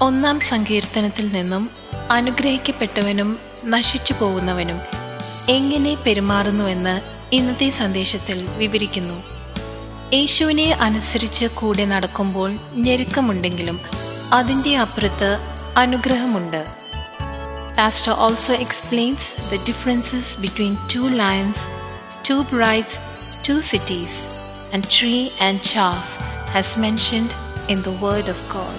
ഒന്നാം സങ്കീർത്തനത്തിൽ നിന്നും അനുഗ്രഹിക്കപ്പെട്ടവനും നശിച്ചു പോകുന്നവനും എങ്ങനെ പെരുമാറുന്നുവെന്ന് ഇന്നത്തെ സന്ദേശത്തിൽ വിവരിക്കുന്നു യേശുവിനെ അനുസരിച്ച് കൂടെ നടക്കുമ്പോൾ ഞെരുക്കമുണ്ടെങ്കിലും അതിൻ്റെ അപ്പുറത്ത് അനുഗ്രഹമുണ്ട് Pastor also explains the differences between two lions, two brides, two cities, and tree and chaff as mentioned in the Word of God.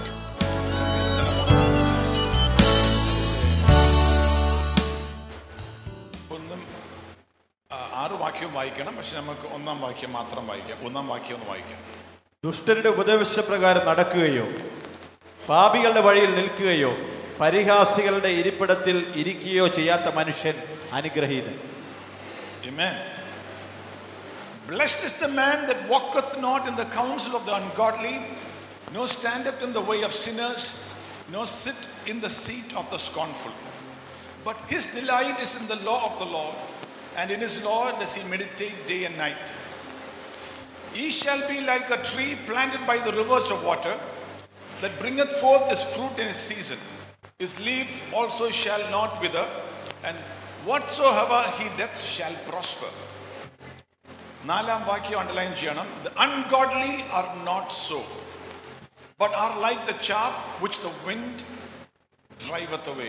ഒന്നും ആ, ആറ് വാക്യവും വായിക്കണം പക്ഷെ നമുക്ക് ഒന്നാം വാക്യം മാത്രം വായിക്കാം ഒന്നാം വാക്യം ഒന്ന് വായിക്കാം ദുഷ്ടരുടെ ഉപദേശപ്രകാരം നടക്കുകയോ പാപികളുടെ വഴിയിൽ നിൽക്കുകയോ പരിഹാസികളുടെ ഇരിപ്പിടത്തിൽ ഇരിക്കുകയോ ചെയ്യാത്ത മനുഷ്യൻ അനുഗ്രഹീതൻ Amen. Blessed is the man that walketh not in the counsel of the ungodly, nor standeth in the way of sinners, nor sit in the seat of the scornful. But his delight is in the law of the Lord, and in his law does he meditate day and night. He shall be like a tree planted by the rivers of water, that bringeth forth his fruit in his season. His leaf also shall not wither, and whatsoever he doth shall prosper. നാലാം വാക്യം underline ചെയ്യണം the ungodly are not so but are like the chaff which the wind driveth away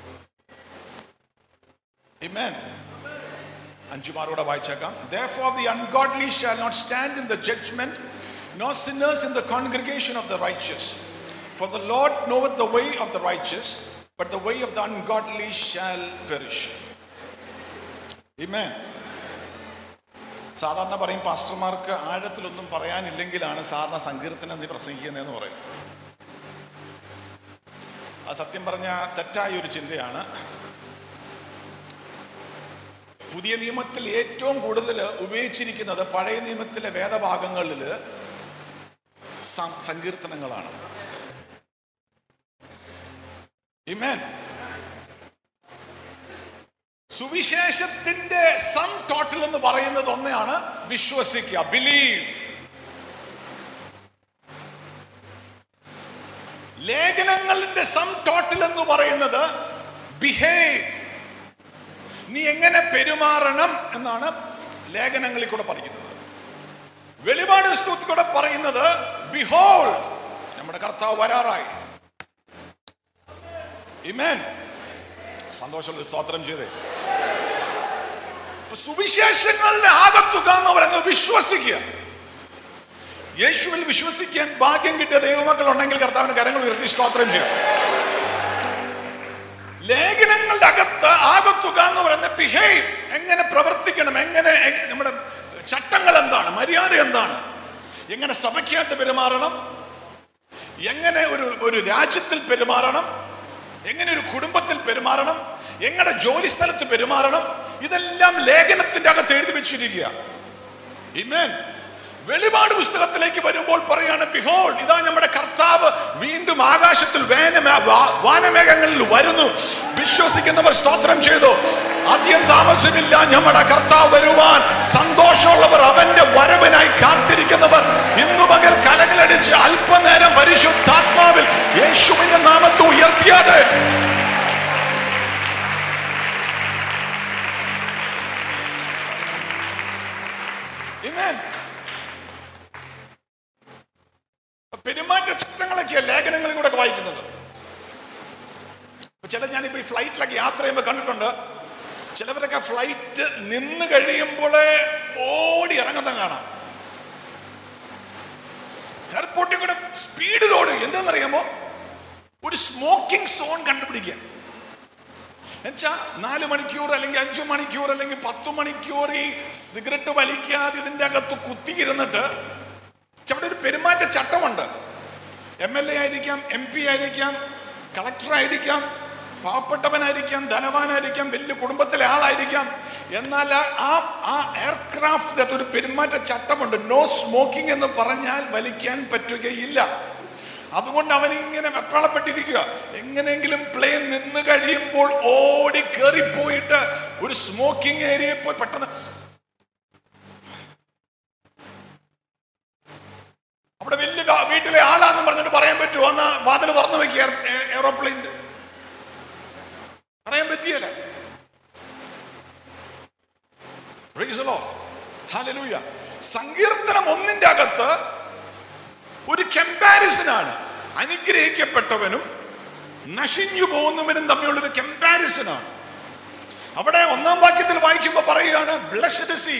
Amen. അഞ്ചുമാരോടെ വായിച്ചേക്കാം Therefore the ungodly shall not stand in the judgment, nor sinners in the congregation of the righteous. For the Lord knoweth the way of the righteous, but the way of the ungodly shall perish. Amen. സാധാരണ പറയും പാസ്റ്റർമാർക്ക് ആഴത്തിലൊന്നും പറയാനില്ലെങ്കിലാണ് സാറിന് സങ്കീർത്തനം നീ പ്രസംഗിക്കുന്നതെന്ന് പറയും അത് സത്യം പറഞ്ഞ തെറ്റായ ഒരു ചിന്തയാണ് പുതിയ നിയമത്തിൽ ഏറ്റവും കൂടുതൽ ഉപയോഗിച്ചിരിക്കുന്നത് പഴയ നിയമത്തിലെ വേദഭാഗങ്ങളിൽ സം- സങ്കീർത്തനങ്ങളാണ് Amen. സുവിശേഷത്തിന്റെ സം ടോട്ടൽ എന്ന് പറയുന്നത് ഒന്നെയാണ് വിശ്വസിക്കുക ബിലീവ് ലേഖനങ്ങളുടെ സം ടോട്ടൽ എന്ന് പറയുന്നത് ബിഹേവ് നീ എങ്ങനെ പെരുമാറണം എന്നാണ് ലേഖനങ്ങളിൽ കൂടെ പറയുന്നത് വെളിപാട് പുസ്തകത്തിൽ കൂടെ പറയുന്നത് ബിഹോൾ നമ്മുടെ കർത്താവ് വരാറായി ഇമേൻ സന്തോഷമുള്ള സ്തോത്രം ചെയ്തേ അപ്പൊ സുവിശേഷങ്ങളുടെ ആകത്തുക എന്ന് പറയുന്നത് വിശ്വസിക്കുക യേശുവിൽ വിശ്വസിക്കാൻ ഭാഗ്യം കിട്ടിയ ദൈവമക്കൾ ഉണ്ടെങ്കിൽ കർത്താവിന് കരങ്ങൾ ഉയർത്തി സ്തോത്രം ചെയ്യാം ലേഖനങ്ങളുടെ അകത്ത് ആകത്തുക എന്ന് പറയുന്ന ബിഹേവ് എങ്ങനെ പ്രവർത്തിക്കണം എങ്ങനെ എ- നമ്മുടെ ചട്ടങ്ങൾ എന്താണ് മര്യാദ എന്താണ് എങ്ങനെ സഭയ്ക്കകത്ത് പെരുമാറണം എങ്ങനെ ഒരു ഒരു രാജ്യത്തിൽ പെരുമാറണം എങ്ങനെ ഒരു കുടുംബത്തിൽ പെരുമാറണം എങ്ങനെ ജോലി സ്ഥലത്ത് പെരുമാറണം ഇതെല്ലാം ലേഖനത്തിന്റെ അകത്ത് എഴുതി വെച്ചിരിക്കുക Amen. വെളിപാട് പുസ്തകത്തിലേക്ക് വരുമ്പോൾ പറയാണ് ബിഹോൾ ഇതാ നമ്മുടെ കർത്താവ് വീണ്ടും ആകാശത്തിൽ വേനമേ വാ- വാനമേഘങ്ങളിൽ വരുന്നു വിശ്വസിക്കുന്നവർ സ്തോത്രം ചെയ്തു അധികം താമസമില്ല നമ്മുടെ കർത്താവ് വരുവാൻ സന്തോഷമുള്ളവർ അവന്റെ വരവിനായി കാത്തിരിക്കുന്നവർ ഇന്നു പകൽ കലകളടിച്ച് അല്പനേരം പരിശുദ്ധാത്മാവിൽ യേശുവിന്റെ നാമത്തെ ഉയർത്തിയാട് Amen. പെരുമാറ്റ ചട്ടങ്ങളൊക്കെയാ ലേഖനങ്ങളിൽ കൂടെ ഒക്കെ വായിക്കുന്നത് ഇപ്പൊ ചില ഞാനിപ്പോ ഈ ഫ്ലൈറ്റിലൊക്കെ യാത്ര ചെയ്യുമ്പോൾ കണ്ടിട്ടുണ്ട് ചിലവരൊക്കെ ഫ്ലൈറ്റ് നിന്ന് കഴിയുമ്പോഴേ ഓടി ഇറങ്ങുന്ന കാണാം എയർപോർട്ടിൽ കൂടെ സ്പീഡിൽ ഓടും എന്താണെന്നറിയാമോ ഒരു സ്മോക്കിംഗ് സോൺ കണ്ടുപിടിക്കുക എന്നുവെച്ചാ നാല് മണിക്കൂർ അല്ലെങ്കിൽ അഞ്ചു മണിക്കൂർ അല്ലെങ്കിൽ പത്ത് മണിക്കൂർ ഈ സിഗരറ്റ് വലിക്കാതെ ഇതിന്റെ അകത്ത് കുത്തിയിരുന്നിട്ട് ഛെ, അവിടെ ഒരു പെരുമാറ്റ ചട്ടമുണ്ട് എം എൽ എ ആയിരിക്കാം എം പി ആയിരിക്കാം കളക്ടർ ആയിരിക്കാം പാവപ്പെട്ടവനായിരിക്കാം ധനവാനായിരിക്കാം വലിയ കുടുംബത്തിലെ ആളായിരിക്കാം എന്നാൽ ആ ആ എയർക്രാഫ്റ്റിന്റെ അകത്ത് ഒരു പെരുമാറ്റ ചട്ടമുണ്ട് നോ സ്മോക്കിംഗ് എന്ന് പറഞ്ഞാൽ വലിക്കാൻ പറ്റുകയില്ല അതുകൊണ്ട് അവൻ ഇങ്ങനെ വെപ്രാളപ്പെട്ടിരിക്കുക എങ്ങനെയെങ്കിലും പ്ലെയിൻ നിന്ന് കഴിയുമ്പോൾ ഓടി കയറിപ്പോയിട്ട് ഒരു സ്മോക്കിംഗ് ഏരിയയിൽ പോയി പെട്ടെന്ന് അവിടെ വലിയ വാ- വീട്ടിലെ ആളാന്ന് പറഞ്ഞ വന്നിട്ട് പറയാൻ പറ്റുമോ അന്ന് വാതിൽ തുറന്നു വെക്കുക എയറോപ്ലെയിൻ്റെ പറയാൻ പറ്റിയല്ല Praise the Lord. Hallelujah. സങ്കീർത്തനം ഒന്നിന്റെ അകത്ത് ഒരു കമ്പാരിസൺ ആണ് അനുഗ്രഹിക്കപ്പെട്ടവനും നശിഞ്ഞു പോകുന്നവനും തമ്മിലുള്ളൊരു കമ്പാരിസൺ ആണ് അവിടെ ഒന്നാം വാക്യത്തിൽ വായിക്കുമ്പോൾ പറയുകയാണ് ബ്ലസ്ഡ് സി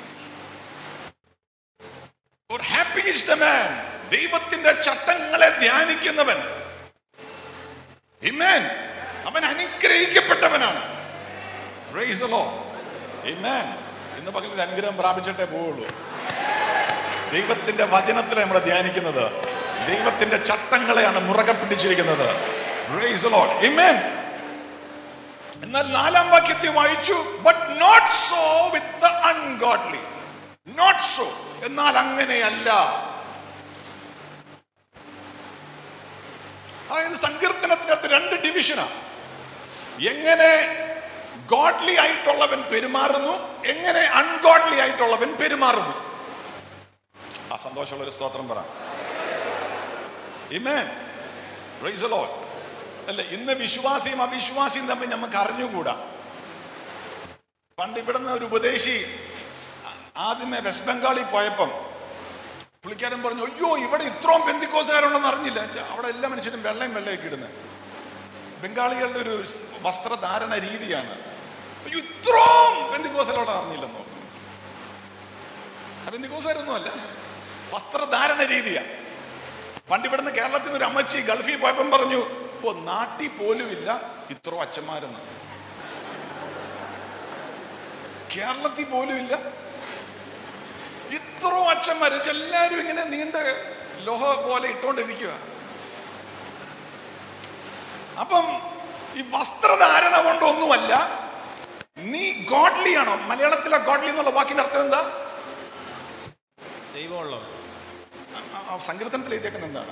ഹാപ്പി ഇസ് ദ മാൻ ദൈവത്തിന്റെ ചട്ടങ്ങളെ ധ്യാനിക്കുന്നവൻ Amen. അവൻ അനുഗ്രഹിക്കപ്പെട്ടവനാണ് Praise the Lord. Amen. ഇന്ന് പകൽ ഒരു അനുഗ്രഹം പ്രാപിച്ചിട്ടേ പോവുള്ളൂ ദൈവത്തിന്റെ വചനത്തിലെ നമ്മൾ ധ്യാനിക്കുന്നത് ദൈവത്തിന്റെ ചട്ടങ്ങളെയാണ് മുറകെ പിടിച്ചിരിക്കുന്നത് Praise the Lord. Amen. എന്നാൽ നാലാം വാക്യത്തെ വായിച്ചു but not so with the ungodly not so എന്നാൽ അങ്ങനെയല്ല അതായത് സങ്കീർത്തനത്തിനകത്ത് രണ്ട് ഡിവിഷനാണ് എങ്ങനെ ഗോഡ്ലി ആയിട്ടുള്ളവൻ പെരുമാറുന്നു എങ്ങനെ അൺഗോഡ്ലി ആയിട്ടുള്ളവൻ പെരുമാറുന്നു ആ സന്തോഷമുള്ള ഒരു സ്തോത്രം പറ Amen. Praise the Lord. അല്ല ഇന്ന് വിശ്വാസിയും അവിശ്വാസിയും തമ്മിൽ നമുക്ക് അറിഞ്ഞുകൂടാ പണ്ട് ഇവിടുന്ന് ഒരു ഉപദേശി ആദ്യമേ വെസ്റ്റ് ബംഗാളിൽ പോയപ്പം പുള്ളിക്കാരൻ പറഞ്ഞു അയ്യോ ഇവിടെ ഇത്രയും ബന്ധിക്കോസുകാരുണ്ടെന്ന് അറിഞ്ഞില്ല ഛെ, അവിടെ എല്ലാ മനുഷ്യരും വെള്ളയും വെള്ളയൊക്കെ ഇടുന്നത് ബംഗാളികളുടെ ഒരു സ് വസ്ത്രധാരണ രീതിയാണ് അയ്യോ ഇത്രയും ബന്ധിക്കോസുകാരോട് അറിഞ്ഞില്ലെന്നോ ബന്ധിക്കോസുകാരൊന്നും അല്ല വസ്ത്രധാരണ രീതിയാ പണ്ട് ഇവിടുന്ന് കേരളത്തിൽ നിന്ന് ഒരു അമ്മച്ചി ഗൾഫിൽ പോയപ്പം പറഞ്ഞു ഇപ്പോ നാട്ടിൽ പോലും ഇല്ല ഇത്ര അച്ഛന്മാരെന്ന് കേരളത്തിൽ പോലും ഇല്ല ഇത്ര അച്ഛന്മാര് വെച്ചാ എല്ലാരും ഇങ്ങനെ നീണ്ട ലോഹ പോലെ ഇട്ടുകൊണ്ടിരിക്കുക അപ്പം ഈ വസ്ത്രധാരണ കൊണ്ടൊന്നുമല്ല നീ ഗോഡ്ലി ആണോ മലയാളത്തിലെ ഗോഡ്ലി എന്നുള്ള വാക്കിന്റെ അർത്ഥം എന്താ ദൈവമുള്ളവൻ ആ- ആ സങ്കീർത്തനത്തിൽ എഴുതിയേക്കുന്ന എന്താണ്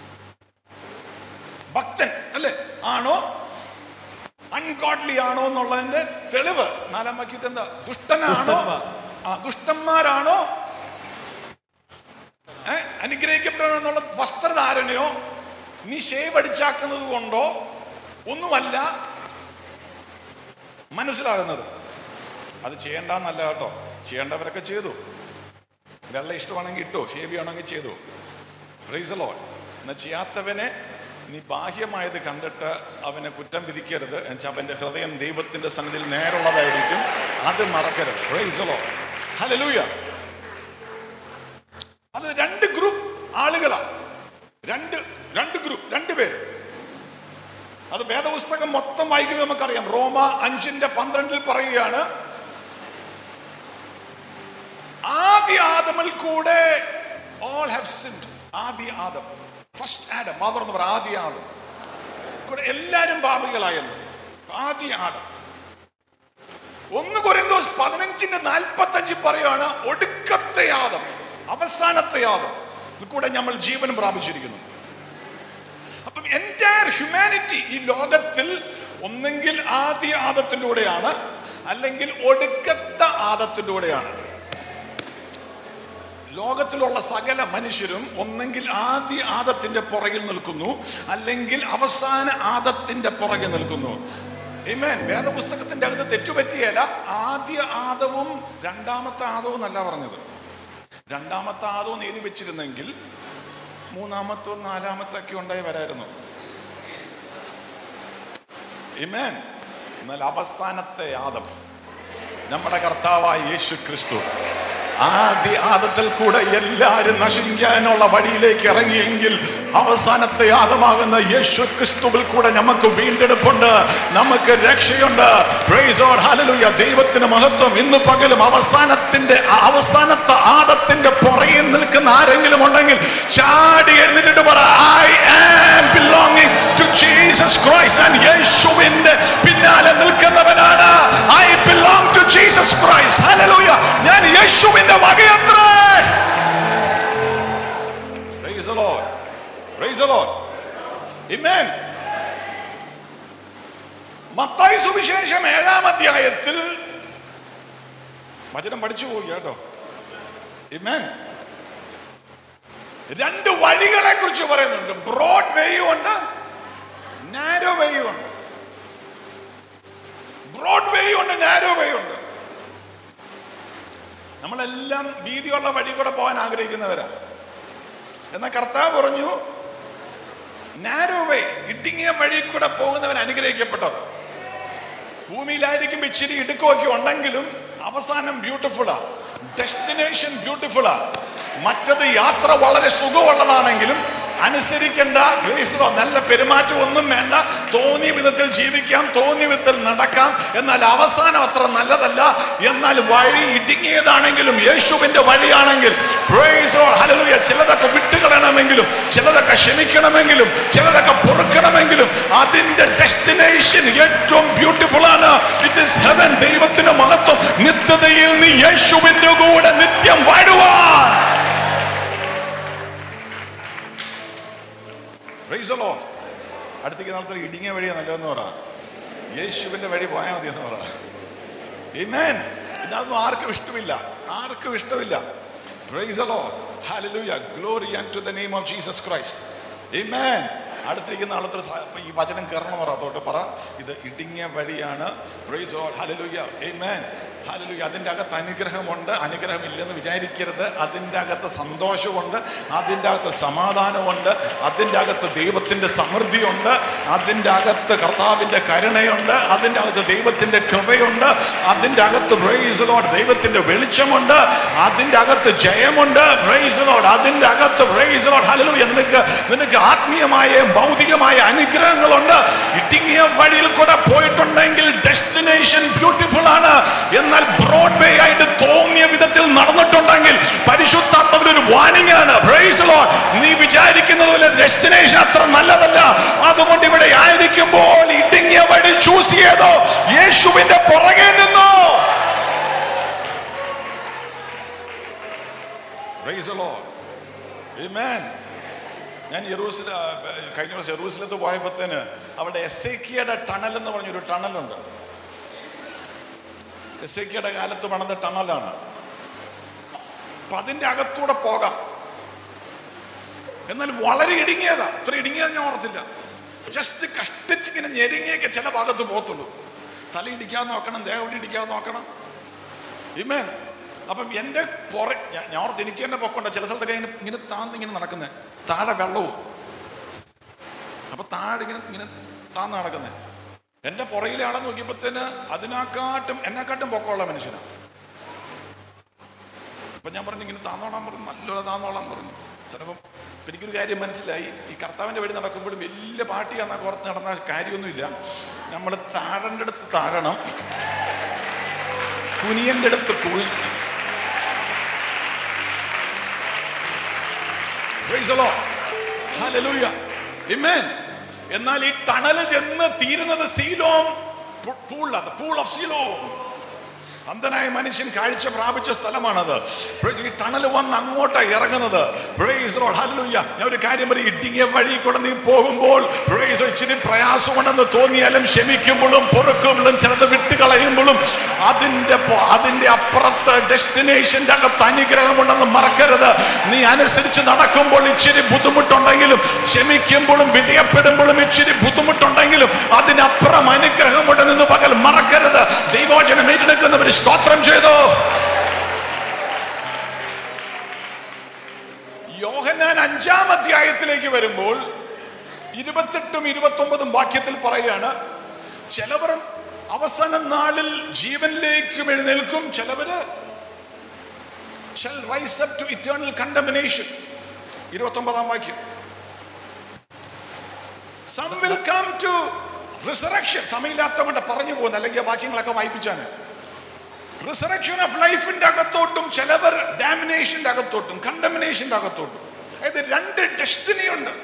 ഭക്തൻ അല്ലേ ആണോ അൺഗോഡ്ലി ആണോ എന്നുള്ളതിന്റെ തെളിവ് നാലാം വാക്യത്തിൽ എന്താ ദുഷ്ടനാണോ ദുഷ്ടന്മാർ. ആ ദുഷ്ടന്മാരാണോ ഏ അനുഗ്രഹിക്കപ്പെടണം എന്നുള്ള വസ്ത്രധാരണയോ നീ ഷേവ് അടിച്ചാക്കുന്നത് കൊണ്ടോ ഒന്നുമല്ല മനസ്സിലാകുന്നത് അത് ചെയ്യേണ്ടെന്നല്ല കേട്ടോ ചെയ്യേണ്ടവരൊക്കെ ചെയ്തു വെള്ള ഇഷ്ടമാണെങ്കിൽ ഇട്ടോ ഷേവ് ചെയ്യണമെങ്കിൽ ചെയ്തു പ്രൈസ് ലോഡ് എന്നാൽ ചെയ്യാത്തവനെ നീ ബാഹ്യമായത് കണ്ടിട്ട് അവനെ കുറ്റം വിധിക്കരുത് എന്നുവെച്ചാൽ അവന്റെ ഹൃദയം ദൈവത്തിന്റെ സന്നിധിയിൽ നേരുള്ളതായിരിക്കും അത് മറക്കരുത് പ്രൈസ് ലോഡ് ഹല്ലേലൂയ അത് രണ്ട് ഗ്രൂപ്പ് ആളുകളാണ് രണ്ട് രണ്ട് ഗ്രൂപ്പ് രണ്ട് പേര് അത് വേദപുസ്തകം മൊത്തം വായിക്കുമ്പോൾ നമുക്കറിയാം റോമ അഞ്ചിന്റെ പന്ത്രണ്ടിൽ പറയുകയാണ് ആദ്യ ആദമിൽ കൂടെ ഓൾ ഹാവ് സിൻഡ് ആദ്യ ആദം ഫസ്റ്റ് ആഡം മാത്രം പറ ആദ്യ ആദം കൂടെ എല്ലാരും പാപികളായെന്ന് ആദ്യ ആദം ഒന്ന് കൊറിന്തോസ് പതിനഞ്ചിന്റെ നാൽപ്പത്തി അഞ്ചിൽ പറയാണ് ഒടുക്കത്തെ ആദം അവസാനത്തെ ആദം ഇതിൽ കൂടെ നമ്മൾ ജീവൻ പ്രാപിച്ചിരിക്കുന്നു അപ്പം എൻറ്റയർ ഹ്യൂമാനിറ്റി ഈ ലോകത്തിൽ ഒന്നെങ്കിൽ ആദ്യ ആദത്തിന്റെ കൂടെയാണ് അല്ലെങ്കിൽ ഒടുക്കത്തെ ആദത്തിന്റെ കൂടെയാണ് ലോകത്തിലുള്ള സകല മനുഷ്യരും ഒന്നെങ്കിൽ ആദ്യ ആദത്തിന്റെ പുറകിൽ നിൽക്കുന്നു അല്ലെങ്കിൽ അവസാന ആദത്തിന്റെ പുറകിൽ നിൽക്കുന്നു Amen. വേദപുസ്തകത്തിന്റെ അകത്ത് തെറ്റുപറ്റിയല്ല ആദ്യ ആദവും രണ്ടാമത്തെ ആദവും എന്നല്ല പറഞ്ഞത് രണ്ടാമത്തെ ആദവും എഴുതി വെച്ചിരുന്നെങ്കിൽ മൂന്നാമത്തോ നാലാമത്തെ ഒക്കെ ഉണ്ടായി വരായിരുന്നു Amen. എന്നാൽ അവസാനത്തെ ആദം നമ്മുടെ കർത്താവായ യേശു ക്രിസ്തു ആദ്യ ആദത്തിൽ കൂടെ എല്ലാരും നശിക്കാനുള്ള വഴിയിലേക്ക് ഇറങ്ങിയെങ്കിൽ അവസാനത്തെ ആദമാകുന്ന യേശു ക്രിസ്തുവിൽ കൂടെ നമുക്ക് വീണ്ടെടുപ്പുണ്ട് നമുക്ക് രക്ഷയുണ്ട് Praise God. Hallelujah. ദൈവത്തിന് മഹത്വം ഇന്ന് പകലും അവസാനത്തിന്റെ അവസാനത്തെ ആദത്തിന്റെ പുറകിൽ നിൽക്കുന്ന ആരെങ്കിലും ഉണ്ടെങ്കിൽ ചാടി എഴുന്നിട്ട് പറ I am belonging to Jesus Christ and യേശുവിന്റെ പിന്നാലെ നിൽക്കുന്നവനാണ് I belong to Jesus Christ hallelujah ഞാൻ യേശുവിന്റെ വകയത്രേ praise the Lord praise the Lord amen മത്തായി സുവിശേഷം ഏഴാം അധ്യായത്തിൽ വചനം പഠിച്ചു പോയി കേട്ടോ ആമേൻ രണ്ട് വഴികളെ കുറിച്ച് പറയുന്നുണ്ട് ബ്രോഡ് വേയും ഉണ്ട് നാരോ വേയും ഉണ്ട് ബ്രോഡ് വേയും ഉണ്ട് നാരോ വേയും ഉണ്ട് നമ്മളെല്ലാം വീതിയുള്ള വഴി കൂടെ പോകാൻ ആഗ്രഹിക്കുന്നവരാ എന്നാൽ കർത്താവ് പറഞ്ഞു നാരോ വേ ഇടുങ്ങിയ വഴി കൂടെ പോകുന്നവൻ അനുഗ്രഹിക്കപ്പെട്ടത് ഭൂമിയിലായിരിക്കും ഇച്ചിരി ഇടുക്കമൊക്കെ ഉണ്ടെങ്കിലും അവസാനം ബ്യൂട്ടിഫുള്ളാ ഡെസ്റ്റിനേഷൻ ബ്യൂട്ടിഫുള്ളാ മറ്റത് യാത്ര വളരെ സുഖമുള്ളതാണെങ്കിലും അനുസരിക്കേണ്ട ഗ്രേസിലോ നല്ല പെരുമാറ്റം ഒന്നും വേണ്ട തോന്നിയ വിധത്തിൽ ജീവിക്കാം തോന്നിയ വിധത്തിൽ നടക്കാം എന്നാൽ അവസാനം അത്ര നല്ലതല്ല എന്നാൽ വഴി ഇടുങ്ങിയതാണെങ്കിലും യേശുവിന്റെ വഴിയാണെങ്കിൽ praise the Lord, hallelujah. ചിലതൊക്കെ വിട്ടുകളയണമെങ്കിലും ചിലതൊക്കെ ക്ഷമിക്കണമെങ്കിലും ചിലതൊക്കെ പൊറുക്കണമെങ്കിലും അതിന്റെ ഡെസ്റ്റിനേഷൻ ഏറ്റവും ബ്യൂട്ടിഫുൾ ആണ് ഇറ്റ് ഇസ് ഹെവൻ ദൈവത്തിന്റെ മഹത്വം നിത്യതയിൽ നീ യേശുവിന്റെ കൂടെ നിത്യം വാഴുവാൻ Praise the Lord. അടുത്തേക്ക് നാളത്തെ ഇടുങ്ങിയ വഴിയാ നല്ലതെന്ന് പറ യേശുവിന്റെ വഴി പോയാൽ മതി എന്ന് പറ Amen. ഇതൊന്നും ആർക്കും ഇഷ്ടമില്ല ആർക്കും ഇഷ്ടമില്ല Praise the Lord. Hallelujah. Glory unto the name of Jesus Christ. Amen. അടുത്തിരിക്കുന്ന ആളത്ര ഈ വചനം കയറണം പറ അതോട്ട് പറ ഇത് ഇടുങ്ങിയ വഴിയാണ് Praise the Lord. Hallelujah. Amen. Hallelujah. അതിൻ്റെ അകത്ത് അനുഗ്രഹമുണ്ട് അനുഗ്രഹമില്ലെന്ന് വിചാരിക്കരുത് അതിൻ്റെ അകത്ത് സന്തോഷമുണ്ട് അതിൻ്റെ അകത്ത് സമാധാനമുണ്ട് അതിൻ്റെ അകത്ത് ദൈവത്തിൻ്റെ സമൃദ്ധിയുണ്ട് അതിൻ്റെ അകത്ത് കർത്താവിൻ്റെ കരുണയുണ്ട് അതിൻ്റെ അകത്ത് ദൈവത്തിൻ്റെ കൃപയുണ്ട് അതിൻ്റെ അകത്ത് പ്രൈസ് ലോഡ് ദൈവത്തിൻ്റെ വെളിച്ചമുണ്ട് അതിൻ്റെ അകത്ത് ജയമുണ്ട് പ്രൈസ് ലോഡ് അതിൻ്റെ അകത്ത് പ്രൈസ് ലോഡ് ഹല്ലേലൂയ നിനക്ക് നിനക്ക് ആത്മീയമായ ഭൗതികമായ അനുഗ്രഹങ്ങളുണ്ട് ഇടുങ്ങിയ വഴിയിൽ കൂടെ പോയിട്ടുണ്ടെങ്കിൽ ഡെസ്റ്റിനേഷൻ ബ്യൂട്ടിഫുൾ ആണ് എന്നാൽ ബ്രോഡ്വേ ആയിട്ട് തോന്നിയ വിധത്തിൽ നടന്നിട്ടുണ്ടെങ്കിൽ പരിശുദ്ധാത്മത്തിൽ ഒരു വാണിംഗ് ആണ് Praise Lord. നീ വിചാരിക്കുന്നത് പോലെ ഡെസ്റ്റിനേഷൻ അത്ര നല്ലതല്ല അതുകൊണ്ട് ഇവിടെ ആയിരിക്കുമ്പോൾ ഇടുങ്ങിയ വഴി ചൂസ് ചെയ്തോ യേശുവിന്റെ പുറകെ നിന്നോ Praise the Lord. Amen. ഞാൻ യെറൂസല കഴിഞ്ഞ വർഷം യെറൂസലത്ത് പോയപ്പോഴത്തേന് അവിടെ എസ് എ കിയുടെ ടണൽ എന്ന് പറഞ്ഞൊരു ടണലുണ്ട് എസ് എ കിയുടെ കാലത്ത് പണിത ടണലാണ് അപ്പൊ അതിന്റെ അകത്തൂടെ പോകാം എന്നാൽ വളരെ ഇടുങ്ങിയതാ അത്ര ഇടുങ്ങിയത് ഞാൻ ഓർത്തില്ല ജസ്റ്റ് കഷ്ടിച്ചിങ്ങനെ ഞെരുങ്ങിയൊക്കെ ചില ഭാഗത്ത് പോകത്തുള്ളൂ തല ഇടിക്കാതെ നോക്കണം ദേഹം ഇടിക്കാതെ നോക്കണം ഇമേൻ അപ്പം എൻ്റെ പുറ ഞാൻ ഞാൻ ഓർത്ത് എനിക്ക് തന്നെ പൊക്കണ്ട ചില സ്ഥലത്തൊക്കെ ഇങ്ങനെ ഇങ്ങനെ താന്ന് ഇങ്ങനെ നടക്കുന്നത് താഴെ വെള്ളവും അപ്പൊ താഴെ ഇങ്ങനെ ഇങ്ങനെ താന്ന് നടക്കുന്നത് എൻ്റെ പുറകിലെ ആളെ നോക്കിയപ്പോഴത്തേന് അതിനെക്കാട്ടും എന്നെക്കാട്ടും പൊക്കമുള്ള മനുഷ്യനാണ് അപ്പൊ ഞാൻ പറഞ്ഞു ഇങ്ങനെ താന്നോളാൻ പറഞ്ഞു നല്ലോണം താന്നോളാൻ പറഞ്ഞു ചിലപ്പം ഇപ്പൊ എനിക്കൊരു കാര്യം മനസ്സിലായി ഈ കർത്താവിന്റെ വഴി നടക്കുമ്പോഴും വലിയ പാർട്ടിയാന്നാ പുറത്ത് നടന്ന കാര്യമൊന്നുമില്ല നമ്മൾ താഴേണ്ട അടുത്ത് താഴണം കുനിയന്റെ അടുത്ത് കുഴി Praise the Lord. Hallelujah. Amen. എന്നാൽ ഈ ടണല് ചെന്ന് തീരുന്നത് സീലോം പൂളാണ് പൂൾ ഓഫ് സീലോം അന്ധനായ മനുഷ്യൻ കാഴ്ച പ്രാപിച്ച സ്ഥലമാണത് Praise ഈ ടണൽ വന്ന് അങ്ങോട്ടാ ഇറങ്ങുന്നത് Praise the Lord. Hallelujah. ഞാൻ ഒരു കാര്യം പറയും ഇടുങ്ങിയ വഴി കൂടെ നീ പോകുമ്പോൾ Praise the Lord. ഇച്ചിരി പ്രയാസമുണ്ടെന്ന് തോന്നിയാലും ക്ഷമിക്കുമ്പോഴും പൊറുക്കുമ്പോഴും ചിലത് വിട്ടുകളയുമ്പോഴും അതിന്റെ പോ- അതിന്റെ അപ്പുറത്ത് ഡെസ്റ്റിനേഷന്റെ അകത്ത് അനുഗ്രഹമുണ്ടെന്ന് മറക്കരുത് നീ അനുസരിച്ച് നടക്കുമ്പോൾ ഇച്ചിരി ബുദ്ധിമുട്ടുണ്ടെങ്കിലും ക്ഷമിക്കുമ്പോഴും വിധേയപ്പെടുമ്പോഴും ഇച്ചിരി ബുദ്ധിമുട്ടുണ്ടെങ്കിലും അതിനപ്പുറം അനുഗ്രഹമുണ്ടെന്ന് പകൽ മറക്കരുത് ദൈവോചനം ഏറ്റെടുക്കുന്നവർ സ്തോത്രം ചെയ്തോ യോഹന്നാൻ അഞ്ചാം അധ്യായത്തിലേക്ക് വരുമ്പോൾ ഇരുപത്തെട്ടും ഇരുപത്തൊമ്പതും വാക്യത്തിൽ പറയാണ് ചിലവർ അവസാന നാളിൽ ജീവനിലേക്കും എഴുന്നേൽക്കും ചിലവര് shall rise up to eternal condemnation ഇരുപത്തൊമ്പതാം വാക്യം some will come to resurrection സമയമില്ലാത്ത കൊണ്ട് പറഞ്ഞു പോകുന്നു അല്ലെങ്കിൽ ആ വാക്യങ്ങളൊക്കെ വായിപ്പിച്ചാണ് റിസറക്ഷൻ ഓഫ് ലൈഫിന്റെ അകത്തോട്ടും ചിലവർ ഡാമിനേഷന്റെ അകത്തോട്ടും കണ്ടമിനേഷന്റെ അകത്തോട്ടും അതായത് രണ്ട് ഡെസ്റ്റിനി ഉണ്ട്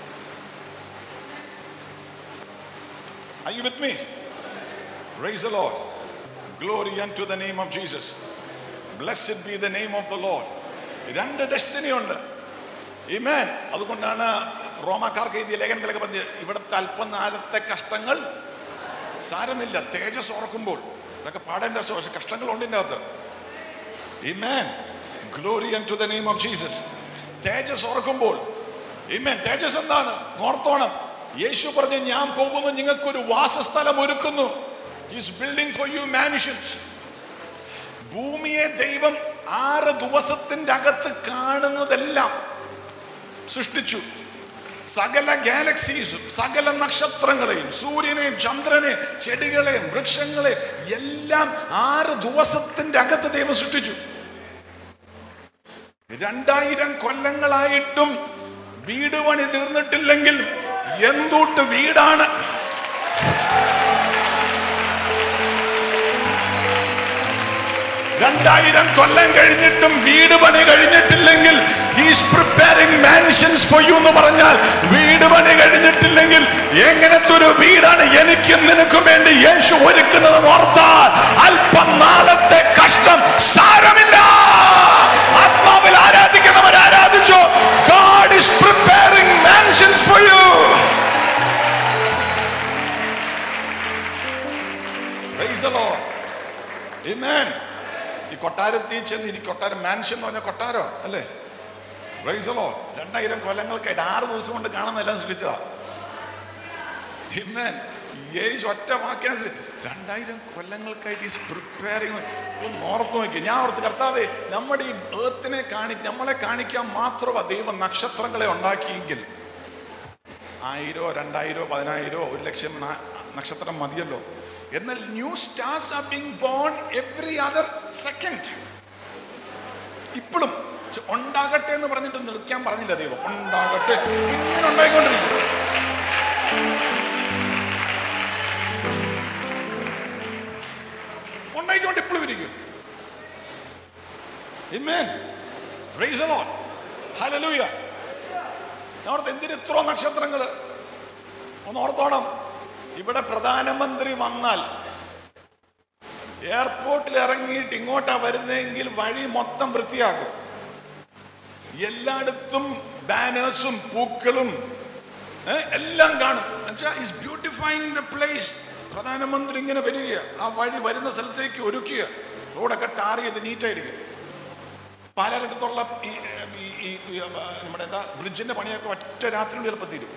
Are you with me? Praise the Lord. Glory unto the name of Jesus. Blessed be the name of the Lord. രണ്ട് ഡെസ്റ്റിനി ഉണ്ട് Amen. അതുകൊണ്ടാണ് റോമാക്കാർക്ക് എഴുതിയ ലേഖനത്തിലൊക്കെ പറഞ്ഞത് ഇവിടുത്തെ അല്പനാലത്തെ കഷ്ടങ്ങൾ സാരമില്ല തേജസ് ഓർക്കുമ്പോൾ ഇതൊക്കെ പാടേണ്ട രസം പക്ഷെ കഷ്ടങ്ങളുണ്ട് ഇതിൻ്റെ അകത്ത് Amen. Glory unto the name of Jesus. തേജസ് ഓർക്കുമ്പോൾ ഇമ്മേ തേജസ് എന്താണ് ഓർത്തോണം യേശു പറഞ്ഞ് ഞാൻ പോകുന്നു നിങ്ങൾക്കൊരു വാസസ്ഥലം ഒരുക്കുന്നു is building for you mansions ഭൂമിയെ ദൈവം ആറ് ദിവസത്തിന്റെ അകത്ത് കാണുന്നതെല്ലാം സൃഷ്ടിച്ചു സകല ഗാലക്സീസും സകല നക്ഷത്രങ്ങളെയും സൂര്യനെയും ചന്ദ്രനെയും ചെടികളെയും വൃക്ഷങ്ങളെയും എല്ലാം ആറ് ദിവസത്തിന്റെ അകത്ത് ദൈവം സൃഷ്ടിച്ചു രണ്ടായിരം കൊല്ലങ്ങളായിട്ടും വീട് പണി തീർന്നിട്ടില്ലെങ്കിൽ എന്തുട്ട് വീടാണ് രണ്ടായിരം കൊല്ലം കഴിഞ്ഞിട്ടും വീട് പണി കഴിഞ്ഞിട്ടില്ലെങ്കിൽ he's preparing mansions for you എന്ന് പറഞ്ഞാൽ വീട് പണി കഴിഞ്ഞിട്ടില്ലെങ്കിൽ എങ്ങനത്തെ ഒരു വീടാണ് എനിക്കും നിനക്കും വേണ്ടി യേശു ഒരുക്കുന്നത് ഓർത്താൽ അല്പനാളത്തെ കഷ്ടം സാരമില്ല ആത്മാവിൽ ആരാധിക്കുന്നവർ ആരാധിച്ചോ God is preparing mansions for you Praise the Lord. Amen. ഈ കൊട്ടാരത്തിൽ ചെന്ന് ഇനി കൊട്ടാരം മാൻഷൻ എന്ന് പറഞ്ഞ കൊട്ടാരോ അല്ലേ റൈസലോ രണ്ടായിരം കൊല്ലങ്ങൾക്കായിട്ട് ആറ് ദിവസം കൊണ്ട് കാണുന്നതെല്ലാം സൃഷ്ടിച്ചതാ Amen. യേശു ഒറ്റ വാക്കിനെ സൃഷ്ടി- രണ്ടായിരം കൊല്ലങ്ങൾക്കായിട്ട് ഈസ് പ്രിപ്പയറിങ് ഒന്ന് ഓർത്ത് നോക്കി ഞാൻ ഓർത്ത് കർത്താവേ നമ്മുടെ ഈ ഏത്തിനെ കാണി നമ്മളെ കാണിക്കാൻ മാത്രമാ ദൈവം നക്ഷത്രങ്ങളെ ഉണ്ടാക്കിയെങ്കിൽ ആയിരോ രണ്ടായിരോ പതിനായിരോ ഒരു ലക്ഷം ന- നക്ഷത്രം മതിയല്ലോ എന്നാൽ new stars are being born every other second ഇപ്പോഴും ചെ- ഉണ്ടാകട്ടെ എന്ന് പറഞ്ഞിട്ട് നിൽക്കാൻ പറഞ്ഞില്ല ദൈവം ഉണ്ടാകട്ടെ ഇങ്ങനെ ഉണ്ടായിക്കൊണ്ടിരിക്കും ഉണ്ടായിക്കൊണ്ട് ഇപ്പോഴും ഇരിക്കും Amen. Praise the Lord. Hallelujah. ഞാൻ ഓർത്ത് എന്തിന് ഇത്ര നക്ഷത്രങ്ങള് ഒന്ന് ഓർത്തോണം ഇവിടെ പ്രധാനമന്ത്രി വന്നാൽ എയർപോർട്ടിൽ ഇറങ്ങിയിട്ട് ഇങ്ങോട്ടാ വരുന്നതെങ്കിൽ വഴി മൊത്തം വൃത്തിയാക്കും എല്ലായിടത്തും ബാനേഴ്സും പൂക്കളും ഏ, എല്ലാം കാണും ഈസ് ബ്യൂട്ടിഫൈങ് ദ പ്ലേസ് പ്രധാനമന്ത്രി ഇങ്ങനെ വരിക ആ വഴി വരുന്ന സ്ഥലത്തേക്ക് ഒരുക്കുക റോഡൊക്കെ ടാർ ചെയ്ത് നീറ്റായിരിക്കും പലരിടത്തുള്ള ഈ ഈ- ഈ ഈ, ആ, നമ്മുടെ എന്താ ബ്രിഡ്ജിന്റെ പണിയൊക്കെ ഒറ്റ രാത്രി കൊണ്ട് എളുപ്പം തീരും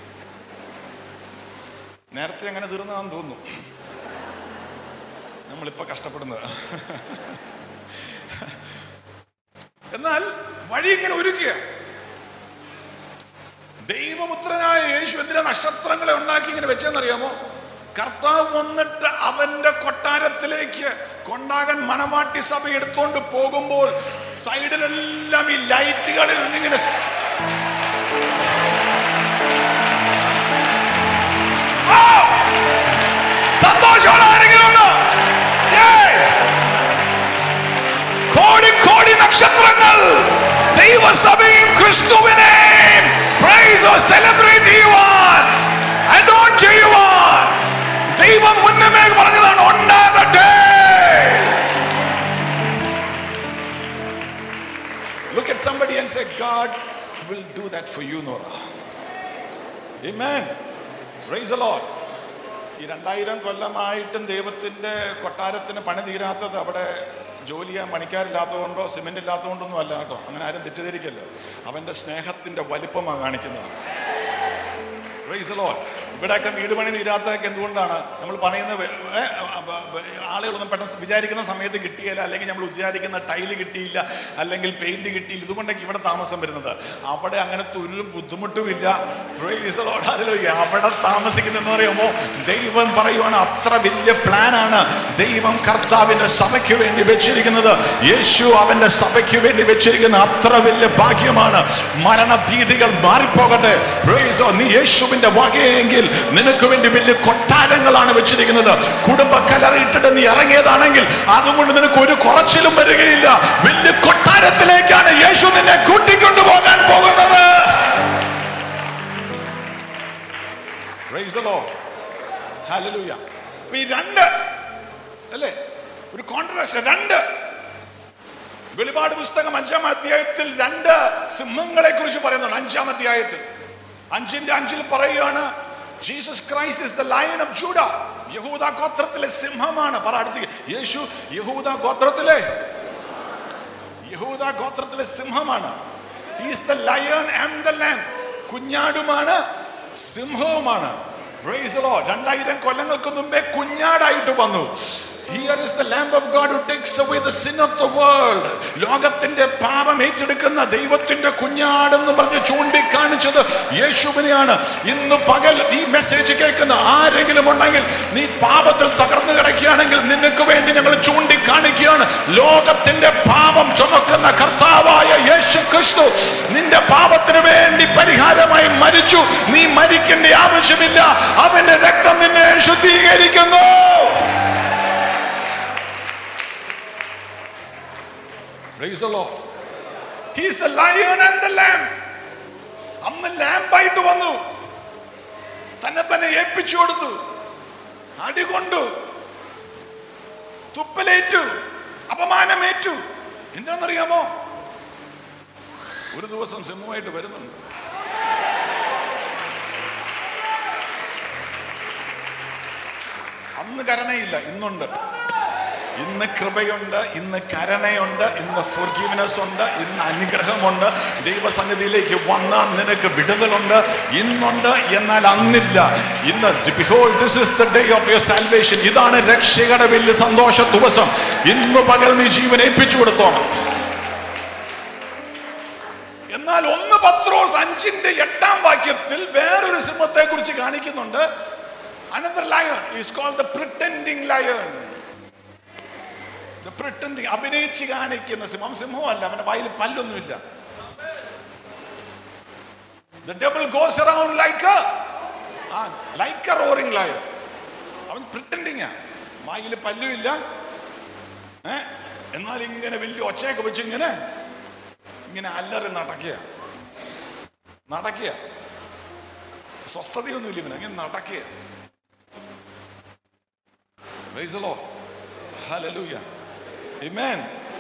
നേരത്തെ അങ്ങനെ തീർന്നതാന്ന് തോന്നുന്നു നമ്മളിപ്പോ കഷ്ടപ്പെടുന്നത് എന്നാൽ വഴി ഇങ്ങനെ ഒരുക്കുക ദൈവപുത്രനായ യേശു എന്തിനാ നക്ഷത്രങ്ങളെ ഉണ്ടാക്കി ഇങ്ങനെ വെച്ചെന്നറിയാമോ കർത്താവ് വന്നിട്ട് അവന്റെ കൊട്ടാരത്തിലേക്ക് കൊണ്ടാകൻ മണവാട്ടി സഭ എടുത്തുകൊണ്ട് പോകുമ്പോൾ സൈഡിലെല്ലാം ഈ ലൈറ്റുകളിൽ നിന്നിങ്ങനെ സ്- ആ! സന്തോഷമുള്ള ആരെങ്കിലും ഉണ്ടോ? Yay! കോടി കോടി നക്ഷത്രങ്ങൾ ദൈവസഭയും ക്രിസ്തുവിനെയും പ്രൈസ് സെലിബ്രേറ്റ് ചെയ്യുവാൻ അഡോൺ ചെയ്യുവാൻ ദൈവം മുന്നമേ പറഞ്ഞതാണ് ഉണ്ടാകട്ടെ Look at somebody and say, God will do that for you, Nora. Amen. Praise the Lord. ഈ രണ്ടായിരം കൊല്ലമായിട്ടും ദൈവത്തിന്റെ കൊട്ടാരത്തിന് പണി തീരാത്തത് അവിടെ ജോലി ചെയ്യാൻ പണിക്കാരില്ലാത്തതുകൊണ്ടോ സിമെന്റ് ഇല്ലാത്തതുകൊണ്ടൊന്നും അല്ല കേട്ടോ അങ്ങനെ ആരും തെറ്റിദ്ധരിക്കല്ലോ അവന്റെ സ്നേഹത്തിന്റെ വലിപ്പമാണ് കാണിക്കുന്നത് Praise the Lord. ഇവിടെയൊക്കെ വീട് പണി തീരാത്തതൊക്കെ എന്തുകൊണ്ടാണ് നമ്മൾ പറയുന്ന വെ- ഏ, അ- അ- അ- ആളുകളൊന്നും പെട്ടെന്ന് വിചാരിക്കുന്ന സമയത്ത് കിട്ടിയില്ല അല്ലെങ്കിൽ നമ്മൾ വിചാരിക്കുന്ന ടൈല് കിട്ടിയില്ല അല്ലെങ്കിൽ പെയിന്റ് കിട്ടിയില്ല ഇതുകൊണ്ടൊക്കെ ഇവിടെ താമസം വരുന്നത് അവിടെ അങ്ങനത്തെ ഒരു ബുദ്ധിമുട്ടുമില്ല Praise the Lord. Hallelujah. അവിടെ താമസിക്കുന്നെന്ന് പറയുമ്പോൾ ദൈവം പറയുവാണ് അത്ര വലിയ പ്ലാനാണ് ദൈവം കർത്താവിന്റെ സഭയ്ക്ക് വേണ്ടി വെച്ചിരിക്കുന്നത് യേശു അവന്റെ സഭയ്ക്ക് വേണ്ടി വെച്ചിരിക്കുന്ന അത്ര വലിയ ഭാഗ്യമാണ് മരണഭീതികൾ മാറിപ്പോകട്ടെ Praise the Lord. നീ യേശുവിന്റെ വകയെങ്കിൽ നിനക്ക് വേണ്ടി വലിയ കൊട്ടാരങ്ങളാണ് വെച്ചിരിക്കുന്നത് കുടുംബ കലറിയിട്ടിട്ട് നീ ഇറങ്ങിയതാണെങ്കിൽ അതുകൊണ്ട് നിനക്ക് ഒരു കുറച്ചിലും വരികയില്ല വലിയ കൊട്ടാരത്തിലേക്കാണ് യേശു നിന്നെ കൂട്ടിക്കൊണ്ടുപോകാൻ പോകുന്നത് Praise the Lord. Hallelujah. അപ്പൊ ഈ രണ്ട് അല്ലേ ഒരു കോൺട്രസ്റ്റ് രണ്ട് വെളിപാട് പുസ്തകം അഞ്ചാം അധ്യായത്തിൽ രണ്ട് സിംഹങ്ങളെ കുറിച്ച് പറയുന്നുണ്ട് അഞ്ചാം അധ്യായത്തിൽ അഞ്ചിന്റെ അഞ്ചിൽ പറയുകയാണ് Jesus Christ is the lion of Judah യഹൂദ ഗോത്രത്തിലെ സിംഹമാണ് പറ അടുത്ത് യേശു യഹൂദ ഗോത്രത്തിലെ യഹൂദ ഗോത്രത്തിലെ സിംഹമാണ് is the lion and the lamb കുഞ്ഞാടുമാണ് സിംഹവുമാണ് Praise the Lord. രണ്ടായിരം കൊല്ലങ്ങൾക്ക് മുമ്പേ കുഞ്ഞാടായിട്ട് വന്നു Here is the Lamb of God who takes away the sin of the world. ലോകത്തിന്റെ പാപം ഏറ്റെടുക്കുന്ന ദൈവത്തിന്റെ കുഞ്ഞാടെന്ന് പറഞ്ഞ് ചൂണ്ടിക്കാണിച്ചത് യേശുവിനെയാണ് ഇന്ന് പകൽ ഈ മെസ്സേജ് കേൾക്കുന്ന ആരെങ്കിലും ഉണ്ടെങ്കിൽ നീ പാപത്തിൽ തകർന്നു കിടക്കുകയാണെങ്കിൽ നിനക്ക് വേണ്ടി ഞങ്ങൾ ചൂണ്ടിക്കാണിക്കുകയാണ് ലോകത്തിന്റെ പാപം ചുമക്കുന്ന കർത്താവായ യേശു ക്രിസ്തു നിന്റെ പാപത്തിന് വേണ്ടി പരിഹാരമായി മരിച്ചു നീ മരിക്കേണ്ട ആവശ്യമില്ല അവന്റെ രക്തം നിന്നെ ശുദ്ധീകരിക്കുന്നു Praise the Lord. He is the lion and the lamb. അന്ന് ലാമ്പായിട്ട് വന്നു തന്നെ തന്നെ ഏൽപ്പിച്ചു കൊടുത്തു അടികൊണ്ടു തുപ്പലേറ്റു അപമാനമേറ്റു എന്തിനാണെന്നറിയാമോ ഒരു ദിവസം സിംഹമായിട്ട് വരുന്നുണ്ട് അന്ന് കരുണയില്ല ഇന്നുണ്ട് ഇന്ന് കൃപയുണ്ട് ഇന്ന് കരുണയുണ്ട് ഇന്ന് ഫോർഗീവ്നെസ് ഉണ്ട് ഇന്ന് അനുഗ്രഹമുണ്ട് ദൈവസന്നിധിയിലേക്ക് വന്നാൽ നിനക്ക് വിടുതലുണ്ട് ഇന്നുണ്ട് എന്നാൽ അന്നില്ല ഇന്ന് behold this is the day of your salvation ഇതാണ് രക്ഷയുടെ വലിയ സന്തോഷ ദിവസം ഇന്ന് പകൽ നീ ജീവൻ ഏൽപ്പിച്ചു കൊടുത്തോണം എന്നാൽ ഒന്ന് പത്രോസ് അഞ്ചിന്റെ എട്ടാം വാക്യത്തിൽ വേറൊരു സിംഹത്തെ കുറിച്ച് കാണിക്കുന്നുണ്ട് another lion is called the pretending lion pretending അഭിനയിച്ച് കാണിക്കുന്ന സിംഹം സിംഹമല്ല അവന്റെ വായിൽ പല്ലൊന്നുമില്ല The devil goes around like a ah like a roaring lion അവൻ പ്രിട്ടൻഡിങ് വായിൽ പല്ലുമില്ല ഏ എന്നാൽ ഇങ്ങനെ വലിയ ഒച്ചയൊക്കെ വെച്ച് ഇങ്ങനെ ഇങ്ങനെ അല്ലറി നടക്കുക നടക്കുക സ്വസ്ഥതയൊന്നുമില്ല ഇങ്ങനെ ഇങ്ങനെ നടക്കുക Praise the Lord. Hallelujah. Amen.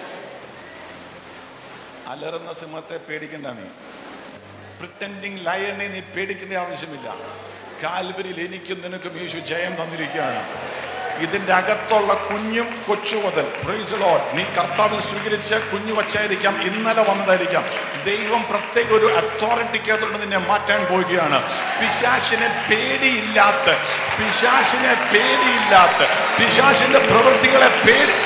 അലറുന്ന സിംഹത്തെ പേടിക്കണ്ട നീ പ്രിറ്റൻഡിങ് ലയനെ നീ പേടിക്കേണ്ട ആവശ്യമില്ല കാൽവരിൽ എനിക്കും നിനക്കും യേശു ജയം തന്നിരിക്കുകയാണ് ഇതിന്റെ അകത്തുള്ള കുഞ്ഞും കൊച്ചു മുതൽ പ്രൈസ് ലോഡ് നീ കർത്താവിൽ സ്വീകരിച്ച കുഞ്ഞു വച്ചായിരിക്കാം ഇന്നലെ വന്നതായിരിക്കാം ദൈവം പ്രത്യേക ഒരു അതോറിറ്റിക്കകത്തോട് നിന്നെ മാറ്റാൻ പോവുകയാണ് പിശാശിനെ പേടിയില്ലാത്ത പിശാശിനെ പേടിയില്ലാത്ത പിശാശിന്റെ പ്രവൃത്തികളെ പേടി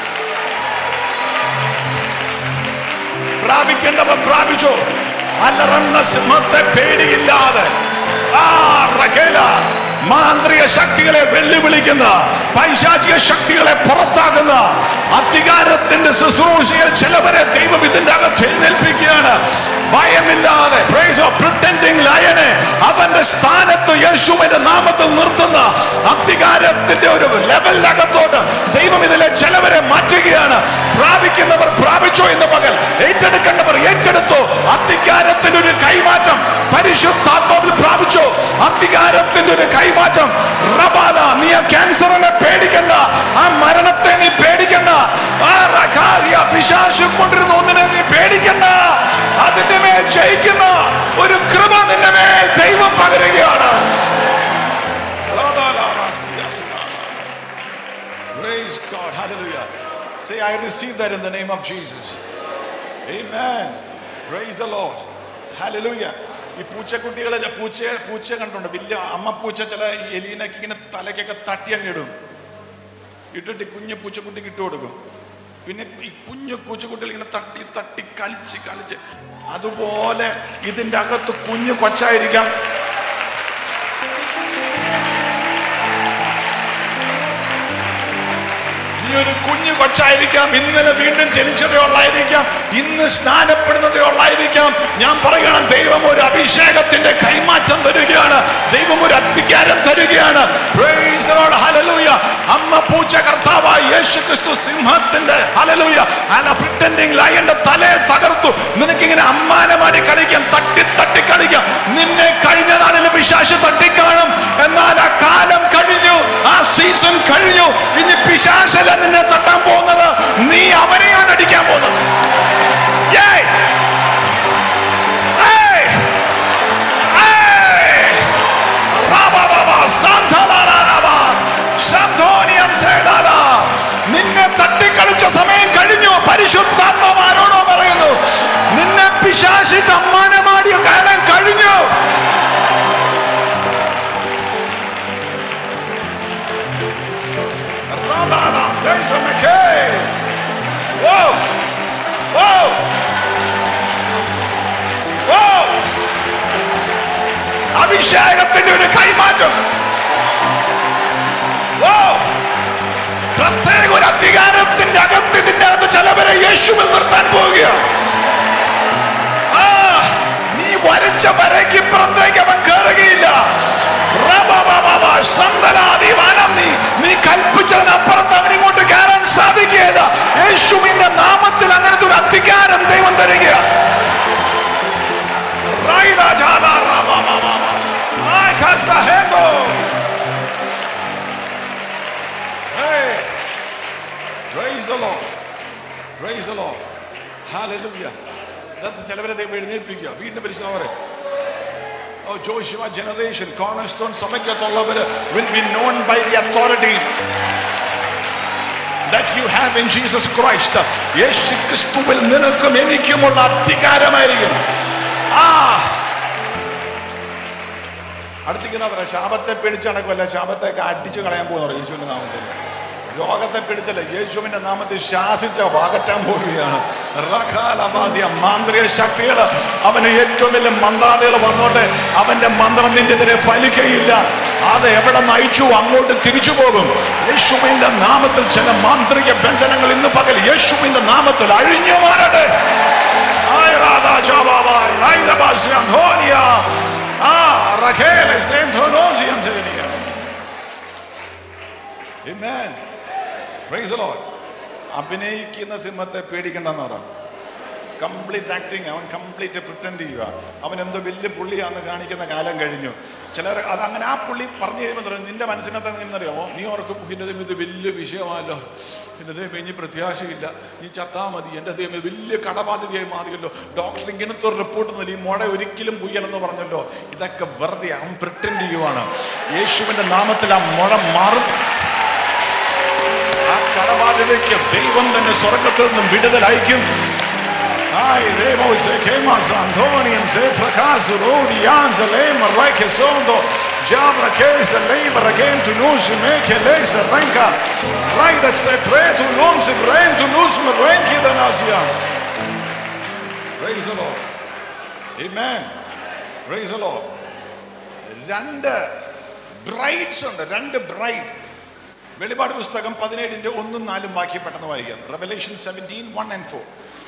പ്രാപിക്കേണ്ടവൻ പ്രാപിച്ചു അലറുന്ന സിംഹത്തെ പേടിയില്ലാതെ ആ റഖേല മാന്ത്രിക ശക്തികളെ വെല്ലുവിളിക്കുന്ന പൈശാചിക ശക്തികളെ പുറത്താക്കുന്ന അധികാരത്തിന്റെ ശുശ്രൂഷയിൽ ചിലവരെ ദൈവം ഇതിന്റെ അകത്ത് എഴുന്നേൽപ്പിക്കുകയാണ് ഭയമില്ലാതെ praise of pretending ലയനെ അവന്റെ സ്ഥാനത്ത് യേശുവിന്റെ നാമത്തിൽ നിർത്തുന്ന അധികാരത്തിന്റെ ഒരു ലെവലിനകത്തോട്ട് ദൈവം ഇതിലെ ചിലവരെ മാറ്റുകയാണ് പ്രാപിക്കുന്നവർ പ്രാപിച്ചോ എന്ന് പകൽ ഏറ്റെടുക്കേണ്ടവർ ഏറ്റെടുത്തു അധികാരത്തിന്റെ ഒരു കൈമാറ്റം പരിശുദ്ധാത്മാവിൽ പ്രാപിച്ചോ അധികാരത്തിന്റെ ഒരു കൈമാറ്റം റബാല നീ ആ ക്യാൻസറിനെ പേടിക്കണ്ട ആ മരണത്തെ നീ പേടിക്കണ്ട ആ റഖാസിയ പിശാശു കൊണ്ടിരുന്ന ഒന്നിനെ നീ പേടിക്കണ്ട അതിന്റെ മേൽ ജയിക്കുന്ന ഒരു കൃപ നിന്റെ മേൽ ദൈവം പകരുകയാണ് Praise God. Hallelujah. Say, I receive that in the name of Jesus. Amen. Praise the Lord. Hallelujah. ഈ പൂച്ചക്കുട്ടികളെ ച- പൂച്ച പൂച്ച കണ്ടുണ്ട് വലിയ അമ്മ പൂച്ച ചില ഈ എലീനൊക്കെ ഇങ്ങനെ തലയ്ക്കൊക്കെ തട്ടി അങ്ങ് ഇടും ഇട്ടിട്ട് ഈ കുഞ്ഞു പൂച്ചക്കുട്ടിക്ക് ഇട്ട് കൊടുക്കും പിന്നെ ഈ കുഞ്ഞു പൂച്ചക്കുട്ടികൾ ഇങ്ങനെ തട്ടി തട്ടി കളിച്ച് കളിച്ച് അതുപോലെ ഇതിന്റെ അകത്ത് കുഞ്ഞു കൊച്ചായിരിക്കാം നീ ഒരു കുഞ്ഞു കൊച്ചായിരിക്കാം ഇന്നലെ വീണ്ടും ജനിച്ചതേ ഉള്ളായിരിക്കാം ഇന്ന് സ്നാനപ്പെടുന്നതേ ഉള്ളായിരിക്കാം ഞാൻ പറയണം ദൈവം ഒരു അഭിഷേകത്തിന്റെ കൈമാറ്റം തരികയാണ് ദൈവം ഒരു അധികാരം തരികയാണ് Praise the Lord. Hallelujah. അമ്മ പൂച്ച കർത്താവായ യേശു ക്രിസ്തു സിംഹത്തിന്റെ ഹലലൂയ അല്ല പ്രിറ്റൻഡിങ് ലയന്റെ തലയെ തകർത്തു നിനക്കിങ്ങനെ അമ്മാനമാടി കളിക്കാം തട്ടി തട്ടി കളിക്കാം നിന്നെ കഴിഞ്ഞ നാളിൽ പിശാശ് തട്ടിക്കാണും എന്നാൽ ആ കാലം കഴിഞ്ഞു ആ സീസൺ കഴിഞ്ഞു ഇനി പിശാശല്ല നിന്നെ തട്ടാൻ പോകുന്നത് നീ അവനെയാണ് അടിക്കാൻ പോകുന്നത് Yay! Hey! Hey! Rabababa, Santalarababa, Santonium Sedala. നിന്നെ തട്ടിക്കളിച്ച സമയം കഴിഞ്ഞു പരിശുദ്ധാത്മാവ് ആരോടോ പറയുന്നു നിന്നെ പിശാശി അഭിഷേകത്തിന്റെ ഒരു കൈമാറ്റം ഓ പ്രത്യേക ഒരു അധികാരത്തിന്റെ അകത്ത് ഇതിന്റെ അകത്ത് ചിലവരെ യേശുവിൽ നിർത്താൻ പോവുകയാണ് ആ നീ വരച്ച വരയ്ക്ക് പുറത്തേക്ക് അവൻ കയറുകയില്ല റബബബബ, സന്തലാദി വനം നീ നീ കൽപ്പിച്ചതിനപ്പുറത്ത് അവൻ ഇങ്ങോട്ട് കയറാൻ സാധിക്കുകയില്ല യേശുവിന്റെ നാമത്തിൽ അങ്ങനത്തെ ഒരു അധികാരം ദൈവം തരിക റൈദ ജാദ റബബബബ. ആയ് ഖസഹേദോ. Hey. Praise the Lord. Praise the Lord. Hallelujah. ഇതിനകത്ത് ചിലവരെ ദൈവം എഴുന്നേൽപ്പിക്കുക വീണ്ടും പരിശോധന Oh, Joshua generation, cornerstone സഭയ്ക്കകത്തുള്ളവര് will be known by the authority that you have in Jesus Christ. യേശു ക്രിസ്തുവിൽ നിനക്കും എനിക്കുമുള്ള അധികാരമായിരിക്കും ആ അടുത്തിരിക്കുന്ന ശാപത്തെ പേടിച്ച് നടക്കുമല്ല ശാപത്തെയൊക്കെ അടിച്ചു കളയാൻ പോകുന്നു യേശുവിന്റെ നാമത്തിൽ രോഗത്തെ പിടിച്ചല്ല യേശുവിന്റെ നാമത്തിൽ ശാസിച്ച വാകറ്റാൻ പോവുകയാണ് റഖാലവാസിയ മാന്ത്രിക ശക്തികൾ അവന് ഏറ്റവും വലിയ മന്ത്രാദികൾ വന്നോട്ടെ അവന്റെ മന്ത്രം നിന്റെ എതിരെ ഫലിക്കയില്ല അത് എവിടെ നയിച്ചു അങ്ങോട്ട് തിരിച്ചു പോകും യേശുവിന്റെ നാമത്തിൽ ചില മാന്ത്രിക ബന്ധനങ്ങൾ ഇന്ന് പകൽ യേശുവിന്റെ നാമത്തിൽ അഴിഞ്ഞു മാറട്ടെ ആയ് രാധാ ചാവാവ, റൈദബാസി അന്ധോനിയ. ആ, റഖേലെ സെന്ധോനോസി അന്ധോനിയ. Amen. Praise the Lord. അഭിനയിക്കുന്ന സിംഹത്തെ പേടിക്കണ്ടെന്ന് പറ കംപ്ലീറ്റ് ആക്ടിങ് അവൻ കംപ്ലീറ്റ് പ്രിറ്റൻഡ് ചെയ്യുക അവൻ എന്തോ വലിയ പുള്ളിയാന്ന് കാണിക്കുന്ന കാലം കഴിഞ്ഞു ചിലർ അത് അങ്ങനെ ആ പുള്ളി പറഞ്ഞു കഴിയുമ്പോൾ പറയും നിന്റെ മനസ്സിനകത്ത് എങ്ങനെ അറിയാമോ നീ ഓർക്കും എൻ്റെ ദൈവം ഇത് വലിയ വിഷയമാണല്ലോ എൻ്റെ ദൈവം ഇനി പ്രത്യാശയില്ല നീ ചത്താ മതി എൻ്റെ ദൈവം ഇത് വലിയ കടബാധ്യതയായി മാറിയല്ലോ ഡോക്ടർ ഇങ്ങനത്തെ ഒരു റിപ്പോർട്ട് നൽകി മുഴ ഒരിക്കലും പുയ്യലെന്ന് പറഞ്ഞല്ലോ ഇതൊക്കെ വെറുതെ അവൻ പ്രിറ്റൻഡ് ചെയ്യുവാണ് യേശുവിൻ്റെ നാമത്തിൽ ആ മുഴ മാറും ആ കടബാധ്യതയ്ക്ക് ദൈവം തന്നെ സ്വർഗത്തിൽ നിന്നും വിടുതലയക്കും Ai, Remo, se quema Antonium, se fracaso, Rodian, se lema, reke sondo, Jabra che se leva, ragento, nus, me che lei se renca, Raida se preto, non se prento, nus, me renki da nasia. Praise the Lord. Amen. Praise the Lord. രണ്ട് brides ഉണ്ട് രണ്ട് bride വെളിപാട് പുസ്തകം പതിനേഴിന്റെ ഒന്നും നാലും വാക്യം പെട്ടെന്ന് വായിക്കാം Revelation seventeen one and four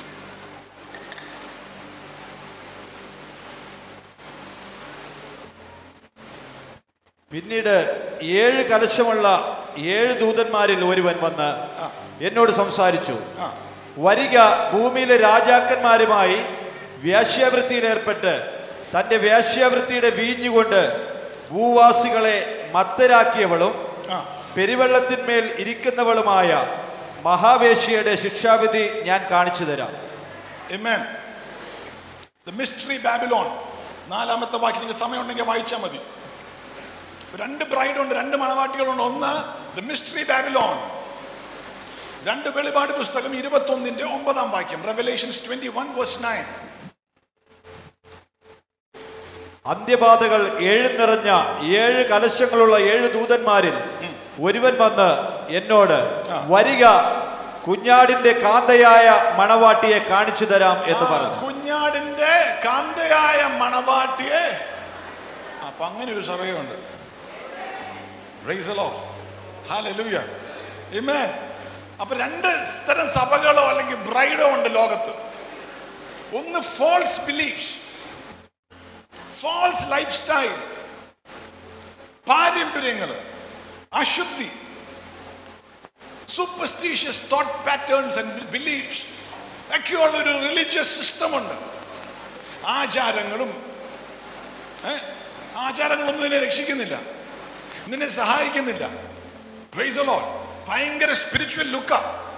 പിന്നീട് ഏഴ് കലശമുള്ള ഏഴ് ദൂതന്മാരിൽ ഒരുവൻ വന്ന് എന്നോട് സംസാരിച്ചു ആ. വരിക ഭൂമിയിലെ രാജാക്കന്മാരുമായി വേശ്യാവൃത്തിയിൽ ഏർപ്പെട്ട് തന്റെ വേശ്യാവൃത്തിയുടെ വീഞ്ഞുകൊണ്ട് ഭൂവാസികളെ മത്തരാക്കിയവളും ആ. പെരുവെള്ളത്തിന്മേൽ ഇരിക്കുന്നവളുമായ മഹാവേശ്യയുടെ ശിക്ഷാവിധി ഞാൻ കാണിച്ചു തരാം Amen. The mystery Babylon. നാലാമത്തെ വാക്യം നിങ്ങൾക്ക് സമയമുണ്ടെങ്കിൽ വായിച്ചാൽ മതി രണ്ട് ബ്രൈഡ് ഉണ്ട് രണ്ട് മണവാട്ടികളുണ്ട് ഒന്ന് ദ മിസ്റ്ററി ബാബിലോൺ രണ്ട് വെളിപാട് പുസ്തകം ഇരുപത്തി ഒന്നിന്റെ ഒമ്പതാം വാക്യം Revelations twenty one verse nine അന്ത്യബാധകൾ ഏഴ് നിറഞ്ഞ ഏഴ് കലശങ്ങളുള്ള ഏഴ് ദൂതന്മാരിൽ ഒരുവൻ വന്ന് എന്നോട് ആ. വരിക കുഞ്ഞാടിന്റെ കാന്തയായ മണവാട്ടിയെ കാണിച്ചു തരാം എന്ന് പറഞ്ഞു കുഞ്ഞാടിന്റെ കാന്തയായ മണവാട്ടിയെ അപ്പൊ അങ്ങനെ ഒരു സഭയുണ്ട് Praise the Lord. Hallelujah. Amen. അപ്പൊ രണ്ട് തരം സഭകളോ അല്ലെങ്കിൽ ബ്രൈഡോ ഉണ്ട് ലോകത്ത് ഒന്ന് false beliefs false lifestyle പാരമ്പര്യങ്ങൾ അശുദ്ധി superstitious thought patterns and beliefs ഒക്കെയുള്ള ഒരു റിലീജിയസ് സിസ്റ്റം ഉണ്ട് ആചാരങ്ങളും ഏ? ആചാരങ്ങളൊന്നും നിന്നെ രക്ഷിക്കുന്നില്ല നിന്നെ സഹായിക്കുന്നില്ല Praise the Lord. ഭയങ്കര സ്പിരിച്വൽ ലുക്ക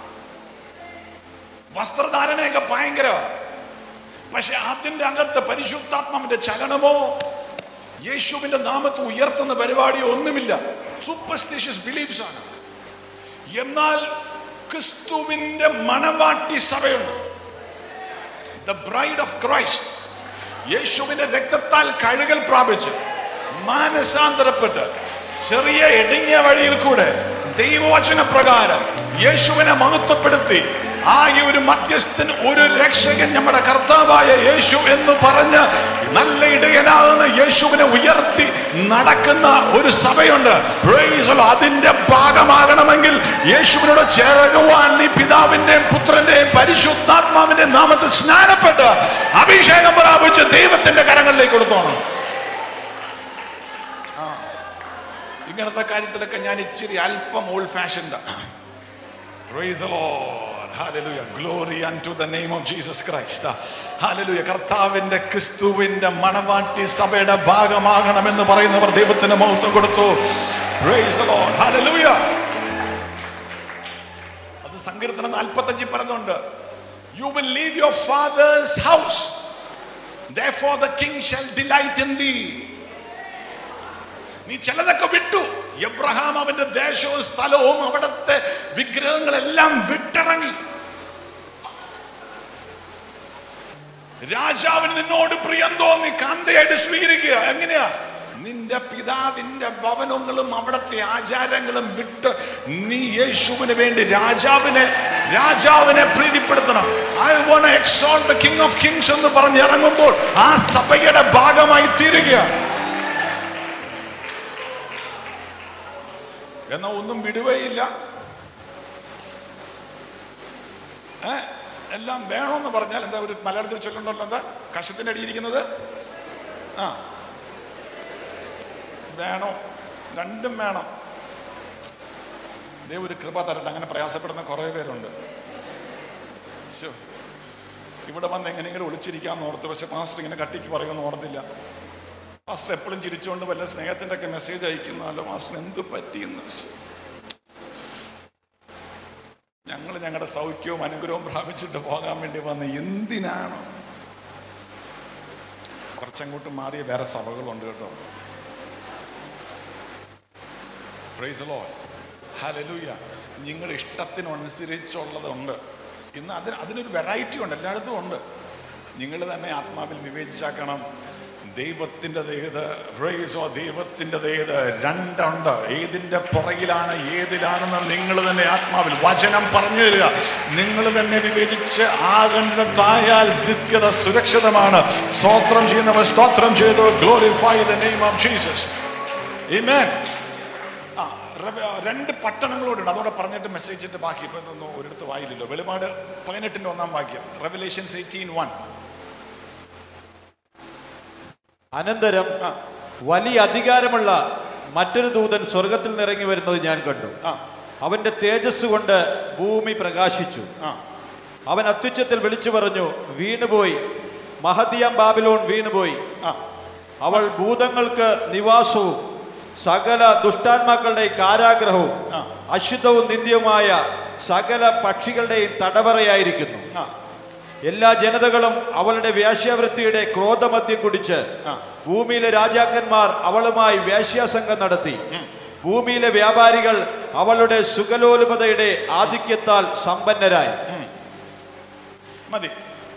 വസ്ത്രധാരണയൊക്കെ ഭയങ്കര പക്ഷെ അതിന്റെ അകത്ത് പരിശുദ്ധാത്മാവിന്റെ ചലനമോ യേശുവിന്റെ നാമത്തെ ഉയർത്തുന്ന പരിപാടിയോ ഒന്നുമില്ല സൂപ്പർസ്റ്റിഷ്യസ് ബിലീഫ്സ് ആണ് എന്നാൽ ക്രിസ്തുവിന്റെ മണവാട്ടി സഭയുണ്ട് ദ ബ്രൈഡ് ഓഫ് ക്രൈസ്റ്റ് യേശുവിന്റെ രക്തത്താൽ കഴുകൽ പ്രാപിച്ച് മാനസാന്തരപ്പെട്ട് ചെറിയ ഇടുങ്ങിയ വഴിയിൽ കൂടെ ദൈവവചന പ്രകാരം യേശുവിനെ മഹത്വപ്പെടുത്തി ആകെ ഒരു മധ്യസ്ഥൻ ഒരു രക്ഷകൻ നമ്മുടെ കർത്താവായ യേശു എന്ന് പറഞ്ഞ് നല്ല ഇടയനാകുന്ന യേശുവിനെ ഉയർത്തി നടക്കുന്ന ഒരു സഭയുണ്ട് Praise the Lord. അതിന്റെ ഭാഗമാകണമെങ്കിൽ യേശുവിനോട് ചേരുവാൻ നീ പിതാവിന്റെയും പുത്രന്റെയും പരിശുദ്ധാത്മാവിന്റെയും നാമത്തിൽ സ്നാനപ്പെട്ട് അഭിഷേകം പ്രാപിച്ച് ദൈവത്തിന്റെ കരങ്ങളിലേക്ക് കൊടുത്തോണം ഇങ്ങനത്തെ കാര്യത്തിലൊക്കെ ഞാൻ ഇച്ചിരി അല്പം old fashioned Praise the Lord. Hallelujah. Glory unto the name of Jesus Christ. Hallelujah. കർത്താവിന്റെ ക്രിസ്തുവിന്റെ മണവാട്ടി സഭയുടെ ഭാഗമാകണമെന്ന് പറയുന്നവർ ദൈവത്തിന് മഹത്വം കൊടുത്തു Praise the Lord. Hallelujah. അത് സങ്കീർത്തനം നാൽപ്പത്തഞ്ചിൽ പറയുന്നുണ്ട് you will leave your father's house Therefore the king shall delight in thee. നീ ചിലതൊക്കെ വിട്ടു എബ്രഹാം അവന്റെ ദേശവും സ്ഥലവും അവിടുത്തെ വിഗ്രഹങ്ങളെല്ലാം വിട്ടിറങ്ങി രാജാവിന് നിന്നോട് പ്രിയം തോന്നി കാന്തയായിട്ട് സ്വീകരിക്കുക എങ്ങനെയാ നിന്റെ പിതാവിന്റെ ഭവനങ്ങളും അവിടുത്തെ ആചാരങ്ങളും വിട്ട് നീ യേശുവിന് വേണ്ടി രാജാവിനെ രാജാവിനെ പ്രീതിപ്പെടുത്തണം I won't exalt the king of kings എന്ന് പറഞ്ഞ് ഇറങ്ങുമ്പോൾ ആ സഭയുടെ ഭാഗമായി തീരുക എന്നാ ഒന്നും വിടുകയില്ല ഏ? എല്ലാം വേണമെന്ന് പറഞ്ഞാൽ എന്താ ഒരു മലയാളത്തിൽ ചൊല്ലുണ്ടല്ലോ എന്താ കഷത്തിന്റെ അടിയിരിക്കുന്നത് ആ വേണോ രണ്ടും വേണം ദൈവം ഒരു കൃപ തരട്ടെ അങ്ങനെ പ്രയാസപ്പെടുന്ന കുറേ പേരുണ്ട് ശ്ശോ. ഇവിടെ വന്ന് എങ്ങനെയെങ്കിലും ഒളിച്ചിരിക്കാന്ന് ഓർത്ത് പക്ഷെ പാസ്റ്റർ ഇങ്ങനെ കട്ടിക്ക് പറയുമെന്ന് ഓർത്തില്ല പാസ്റ്റർ എപ്പോഴും ചിരിച്ചുകൊണ്ട് വല്ല സ്നേഹത്തിന്റെ ഒക്കെ മെസ്സേജ് അയക്കുന്നല്ലോ പാസ്റ്റർ എന്ത് പറ്റിയെന്ന് ശ്ശോ. ഞങ്ങൾ ഞങ്ങളുടെ സൗഖ്യവും അനുഗ്രഹവും പ്രാപിച്ചിട്ട് പോകാൻ വേണ്ടി വന്ന് എന്തിനാണ് കുറച്ചങ്ങോട്ട് മാറിയ വേറെ സഭകളുണ്ട് കേട്ടോ പ്രൈസ് ലോ ഹലലൂയ നിങ്ങളുടെ ഇഷ്ടത്തിനനുസരിച്ചുള്ളതുണ്ട് ഇന്ന് അതിന് അതിനൊരു വെറൈറ്റി ഉണ്ട് എല്ലായിടത്തും ഉണ്ട് നിങ്ങൾ തന്നെ ആത്മാവിൽ വിവേചിച്ചാക്കണം ദൈവത്തിൻ്റെതേത് പ്രൈസോ ദൈവത്തിൻ്റെതേത് രണ്ടുണ്ട് ഏതിൻ്റെ പുറകിലാണ് ഏതിലാണെന്ന് നിങ്ങൾ തന്നെ ആത്മാവിൽ വചനം പറഞ്ഞു തരിക നിങ്ങൾ തന്നെ വിവേചിച്ച് ആകണ്ടതായാൽ നിത്യത സുരക്ഷിതമാണ് സ്തോത്രം ചെയ്യുന്നവർ സ്തോത്രം ചെയ്തു glorify the name of Jesus Amen. ആ റവ- രണ്ട് പട്ടണങ്ങളോടുണ്ട് അതോടെ പറഞ്ഞിട്ട് മെസ്സേജിന്റെ ബാക്കി ഇപ്പൊ ഇതൊന്നും ഒരിടത്ത് വായില്ലല്ലോ വെളിപാട് പതിനെട്ടിന്റെ ഒന്നാം വാക്യം റെവലേഷൻസ് എയ്റ്റീൻ വൺ അനന്തരം ആ. വലിയ അധികാരമുള്ള മറ്റൊരു ദൂതൻ സ്വർഗത്തിൽ നിറങ്ങി വരുന്നത് ഞാൻ കണ്ടു ആ അവന്റെ തേജസ് കൊണ്ട് ഭൂമി പ്രകാശിച്ചു ആ അവൻ അത്യുച്ചത്തിൽ വിളിച്ചു പറഞ്ഞു വീണുപോയി മഹദിയാം ബാബിലോൺ വീണുപോയി ആ അവൾ ഭൂതങ്ങൾക്ക് നിവാസവും സകല ദുഷ്ടാത്മാക്കളുടെ കാരാഗ്രഹവും ആ. അശുദ്ധവും നിന്ദ്യവുമായ സകല പക്ഷികളുടെയും തടവറയായിരിക്കുന്നു ആ എല്ലാ ജനതകളും അവളുടെ വേശ്യാവൃത്തിയുടെ ക്രോധമദ്യം കുടിച്ച് ആ. ഭൂമിയിലെ രാജാക്കന്മാർ അവളുമായി വേശ്യാസംഘം നടത്തി ഭൂമിയിലെ വ്യാപാരികൾ അവളുടെ സുഖലോലുപതയുടെ ആധിക്യത്താൽ സമ്പന്നരായി മതി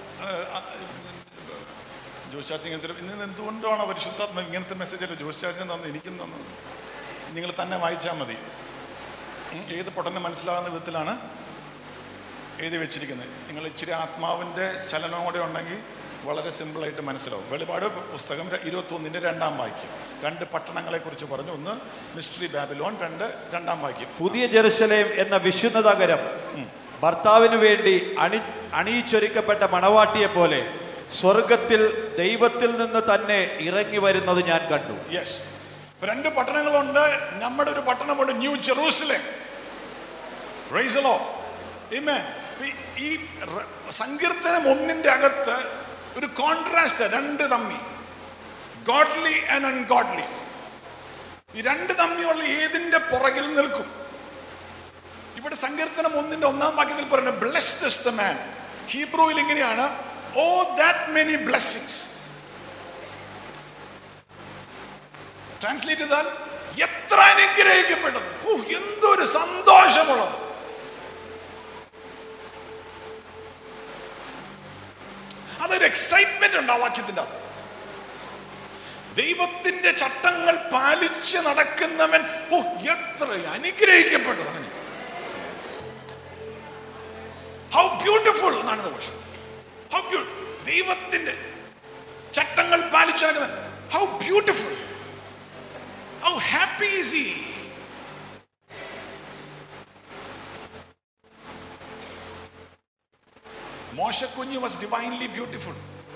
ജോശാച്ചി ഇങ്ങനത്തെ ഇന്ന് എന്തുകൊണ്ടാണ് പരിശുദ്ധാത്മ ഇങ്ങനത്തെ മെസ്സേജ് അല്ല ജോശാച്ചൻ തന്നത് എനിക്കും തന്നത് നിങ്ങൾ തന്നെ വായിച്ചാൽ മതി ഉം, ഏത് പൊട്ടനെ മനസ്സിലാകുന്ന വിധത്തിലാണ് എഴുതി വെച്ചിരിക്കുന്നത് നിങ്ങൾ ഇച്ചിരി ആത്മാവിൻ്റെ ചലനം കൂടെ ഉണ്ടെങ്കിൽ വളരെ സിമ്പിളായിട്ട് മനസ്സിലാവും വെളിപാട് പുസ്തകം ഇരുപത്തി ഒന്നിൻ്റെ രണ്ടാം വാക്യം രണ്ട് പട്ടണങ്ങളെക്കുറിച്ച് പറഞ്ഞു ഒന്ന് മിസ്റ്ററി ബാബിലോൺ രണ്ട് രണ്ടാം വാക്യം പുതിയ ജെറുസലേം എന്ന വിശുദ്ധ നഗരം ഭർത്താവിന് വേണ്ടി അണി അണിയിച്ചൊരുക്കപ്പെട്ട മണവാട്ടിയെ പോലെ സ്വർഗത്തിൽ ദൈവത്തിൽ നിന്ന് തന്നെ ഇറങ്ങി വരുന്നത് ഞാൻ കണ്ടു യെസ് രണ്ട് പട്ടണങ്ങളുണ്ട് നമ്മുടെ ഒരു പട്ടണമുണ്ട് ന്യൂ ജെറൂസലേം റൈസലോ ഈ റ- സങ്കീർത്തനം ഒന്നിന്റെ അകത്ത് ഒരു കോൺട്രാസ്റ്റ് രണ്ട് തമ്മി ഗോഡ്ലി ആൻഡ് അൺഗോഡ്ലി ഈ രണ്ട് തമ്മിയുള്ള ഏതിന്റെ പുറകിൽ നിൽക്കും ഇവിടെ സങ്കീർത്തനം ഒന്നിന്റെ ഒന്നാം വാക്യത്തിൽ പറയുന്നത് ബ്ലെസ്ഡ് ഇസ് ദ മാൻ ഹീബ്രുവിൽ ഇങ്ങനെയാണ് O that many blessings translate ചെയ്താൽ എത്ര അനുഗ്രഹിക്കപ്പെട്ടത് ഹൂ, എന്തൊരു സന്തോഷമുള്ളത് അതൊരു എക്സൈറ്റ്മെന്റ് ഉണ്ട് ആ വാക്യത്തിന്റെ അകത്ത് ദൈവത്തിന്റെ ചട്ടങ്ങൾ പാലിച്ച് നടക്കുന്നവൻ ഓ എത്ര അനുഗ്രഹിക്കപ്പെട്ടു അങ്ങനെ ഹൗ ബ്യൂട്ടിഫുൾ എന്നാണ് പക്ഷം ഹൗ ബ്യൂ ദൈവത്തിന്റെ ചട്ടങ്ങൾ പാലിച്ചു നടക്കുന്ന how beautiful how happy is he മോശക്കുഞ്ഞ് വാസ് ഡിവൈൻലി ബ്യൂട്ടിഫുൾ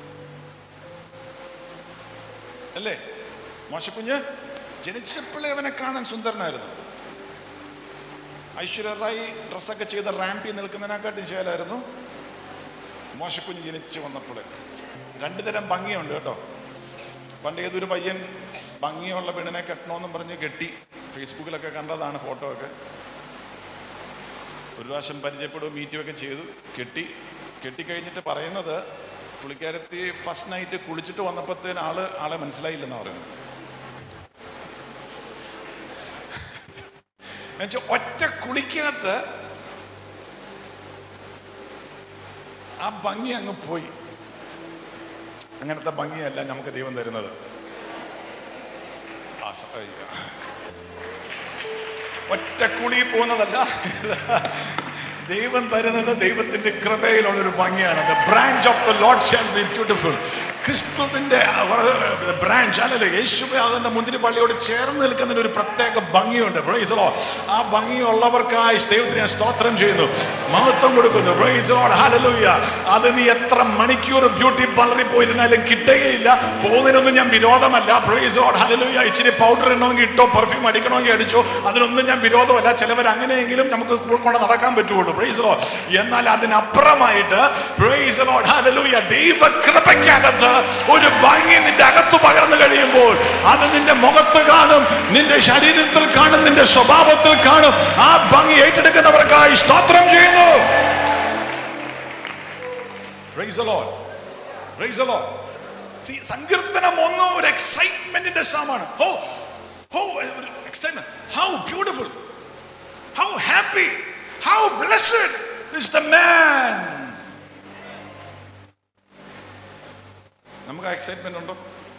അല്ലേ മോശക്കുഞ്ഞ് ജനിച്ചപ്പോഴേ അവനെ കാണാൻ സുന്ദരനായിരുന്നു ഐശ്വര്യ റായി ഡ്രസ്സൊക്കെ ചെയ്ത റാമ്പിൽ നിൽക്കുന്നതിനെക്കാട്ടും ശേലായിരുന്നു മോശക്കുഞ്ഞ് ജനിച്ചു വന്നപ്പോൾ രണ്ടു തരം ഭംഗിയുണ്ട് കേട്ടോ പണ്ട് ഏതൊരു പയ്യൻ ഭംഗിയുള്ള പെണ്ണിനെ കെട്ടണമെന്നും പറഞ്ഞ് കെട്ടി ഫേസ്ബുക്കിലൊക്കെ കണ്ടതാണ് ഫോട്ടോ ഒക്കെ ഒരു പ്രാവശ്യം പരിചയപ്പെടുകയും മീറ്റും ഒക്കെ ചെയ്തു കെട്ടി കെട്ടിക്കഴിഞ്ഞിട്ട് പറയുന്നത് പുള്ളിക്കാരത്തി ഫസ്റ്റ് നൈറ്റ് കുളിച്ചിട്ട് വന്നപ്പോഴത്തേന് ആള് ആളെ മനസ്സിലായില്ലെന്നാണ് പറയുന്നത് എന്നുവെച്ചാൽ ഒറ്റ കുളിക്കകത്ത് ആ ഭംഗി അങ്ങ് പോയി അങ്ങനത്തെ ഭംഗിയല്ല നമുക്ക് ദൈവം തരുന്നത് ആ സ- അയ്യോ. ഒറ്റ കുളി പോകുന്നതല്ല ദൈവം തരുന്നത് ദൈവത്തിന്റെ കൃപയിലുള്ള ഒരു ഭംഗിയാണ് the branch of the Lord shall be beautiful ക്രിസ്തുവിന്റെ ബ്രാഞ്ച് അല്ലല്ലോ യേശുവെ ആകുന്ന മുന്തിരിപ്പള്ളിയോട് ചേർന്ന് നിൽക്കുന്നതിന് ഒരു പ്രത്യേക ഭംഗിയുണ്ട് Praise the Lord. ആ ഭംഗിയുള്ളവർക്കായി ദൈവത്തിന് ഞാൻ സ്തോത്രം ചെയ്യുന്നു മഹത്വം കൊടുക്കുന്നു Praise the Lord. Hallelujah. അത് നീ എത്ര മണിക്കൂർ ബ്യൂട്ടി പാർലറിൽ പോയിരുന്നാലും കിട്ടുകയില്ല പോകുന്നതിനൊന്നും ഞാൻ വിരോധമല്ല പ്രൈസ് ലോഡ് ഹല്ലേലൂയ ഇച്ചിരി പൗഡർ ഇടണമെങ്കിൽ ഇട്ടോ പെർഫ്യൂം അടിക്കണമെങ്കിൽ അടിച്ചോ അതിനൊന്നും ഞാൻ വിരോധമല്ല ചിലവർ അങ്ങനെയെങ്കിലും നമുക്ക് കൊണ്ട് നടക്കാൻ പറ്റുള്ളൂ പ്രൈസ് ലോഡ് എന്നാൽ അതിനപ്പുറമായിട്ട് പ്രൈസ് ലോഡ് ഹല്ലേലൂയ ദൈവ കൃപയ്ക്കകത്ത് ഒരു ഭംഗി നിന്റെ അകത്ത് പകർന്നു കഴിയുമ്പോൾ അത് നിന്റെ മുഖത്ത് കാണും നിന്റെ ശരീരത്തിൽ കാണും നിന്റെ സ്വഭാവത്തിൽ കാണും ആ ഭംഗി ഏറ്റെടുക്കുന്നവർക്കായി സ്തോത്രം ചെയ്യുന്നു praise Lord praise Lord See, സങ്കീർത്തനം ഒന്നും ഒരു എക്സൈറ്റ്മെന്റിന്റെ സാമാണ് oh oh excitement how beautiful how happy how blessed is the man നമുക്ക് ആ എക്സൈറ്റ്മെന്റ് ഉണ്ടോ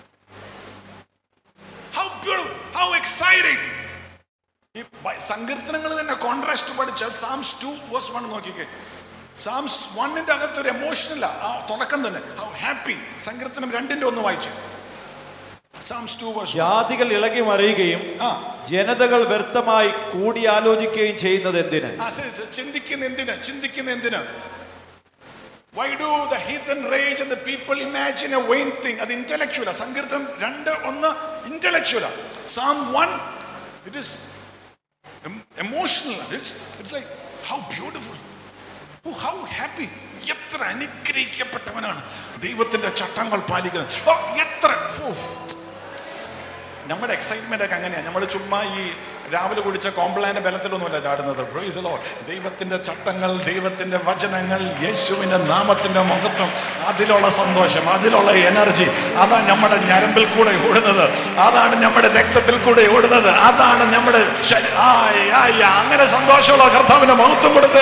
ഹൗ ബ്യൂട്ടിഫുൾ ഹൗ എക്സൈറ്റിംഗ് ഈ ബ- സങ്കീർത്തനങ്ങൾ തന്നെ കോൺട്രാസ്റ്റ് പഠിച്ചാൽ സാംസ് ടു വേഴ്സ് വൺ നോക്കിക്കേ സാംസ് വണ്ണിന്റെ അകത്ത് ഒരു എമോഷനല്ല ആ തുടക്കം തന്നെ ഹൗ ഹാപ്പി സങ്കീർത്തനം രണ്ടിന്റെ ഒന്ന് വായിച്ചു സാംസ് ടു വേഴ്സ് ജാതികൾ ഇളകി മറിയുകയും ആ ജനതകൾ വ്യർത്ഥമായി കൂടിയാലോചിക്കുകയും ചെയ്യുന്നത് എന്തിന് ആ, സി- സി- ചിന്തിക്കുന്ന എന്തിന് ചിന്തിക്കുന്ന എന്തിന് why do the heathen rage and the people imagine a vain thing അത് ഇന്റലക്ച്വല സങ്കീർത്തനം രണ്ട് ഒന്ന് intellectual psalm one it is emotional it's it's like how beautiful how happy എത്ര അനുഗ്രഹിക്കപ്പെട്ടവനാണ് ദൈവത്തിന്റെ ചട്ടങ്ങൾ പാലിക്കുന്നത് ഓ എത്ര ഓ നമ്മുടെ എക്സൈറ്റ്മെന്റ് ഒക്കെ അങ്ങനെയാണ് നമ്മൾ ചുമ്മാ ഈ രാവിലെ കുടിച്ച കോംപ്ലാന്റെ ബലത്തിലൊന്നുമല്ല ചാടുന്നത് Praise the Lord. ദൈവത്തിന്റെ ചട്ടങ്ങൾ ദൈവത്തിന്റെ വചനങ്ങൾ യേശുവിന്റെ നാമത്തിന്റെ മഹത്വം അതിലുള്ള സന്തോഷം അതിലുള്ള എനർജി അതാണ് നമ്മുടെ ഞരമ്പിൽ കൂടെ ഓടുന്നത് അതാണ് നമ്മുടെ രക്തത്തിൽ കൂടെ ഓടുന്നത് അതാണ് നമ്മുടെ ശരീ- ആയ് ആയ് അങ്ങനെ സന്തോഷമുള്ള കർത്താവിന്റെ മഹത്വം കൊടുത്ത്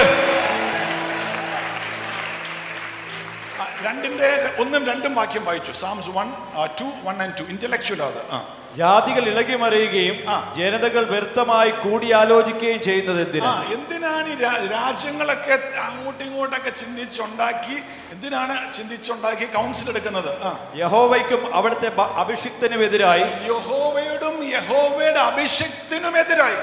ആ, രണ്ടിന്റെ ഒന്നും രണ്ടും വാക്യം വായിച്ചു psalms one two one and two intellectual അത് ആ ജാതികൾ ഇളകി മറിയുകയും ആ. ജനതകൾ വ്യർത്ഥമായി കൂടിയാലോചിക്കുകയും ചെയ്യുന്നത് ആ എന്തിന് എന്തിനാണ് ഈ രാ- രാജ്യങ്ങളൊക്കെ അങ്ങോട്ടും ഇങ്ങോട്ടൊക്കെ ചിന്തിച്ചുണ്ടാക്കി എന്തിനാണ് ചിന്തിച്ചുണ്ടാക്കി കൗൺസിൽ എടുക്കുന്നത് ആ യഹോവയ്ക്കും അവിടുത്തെ ബ- അഭിഷിക്തനുമെതിരായി യഹോവയോടും യഹോവയുടെ അഭിഷക്തിനുമെതിരായി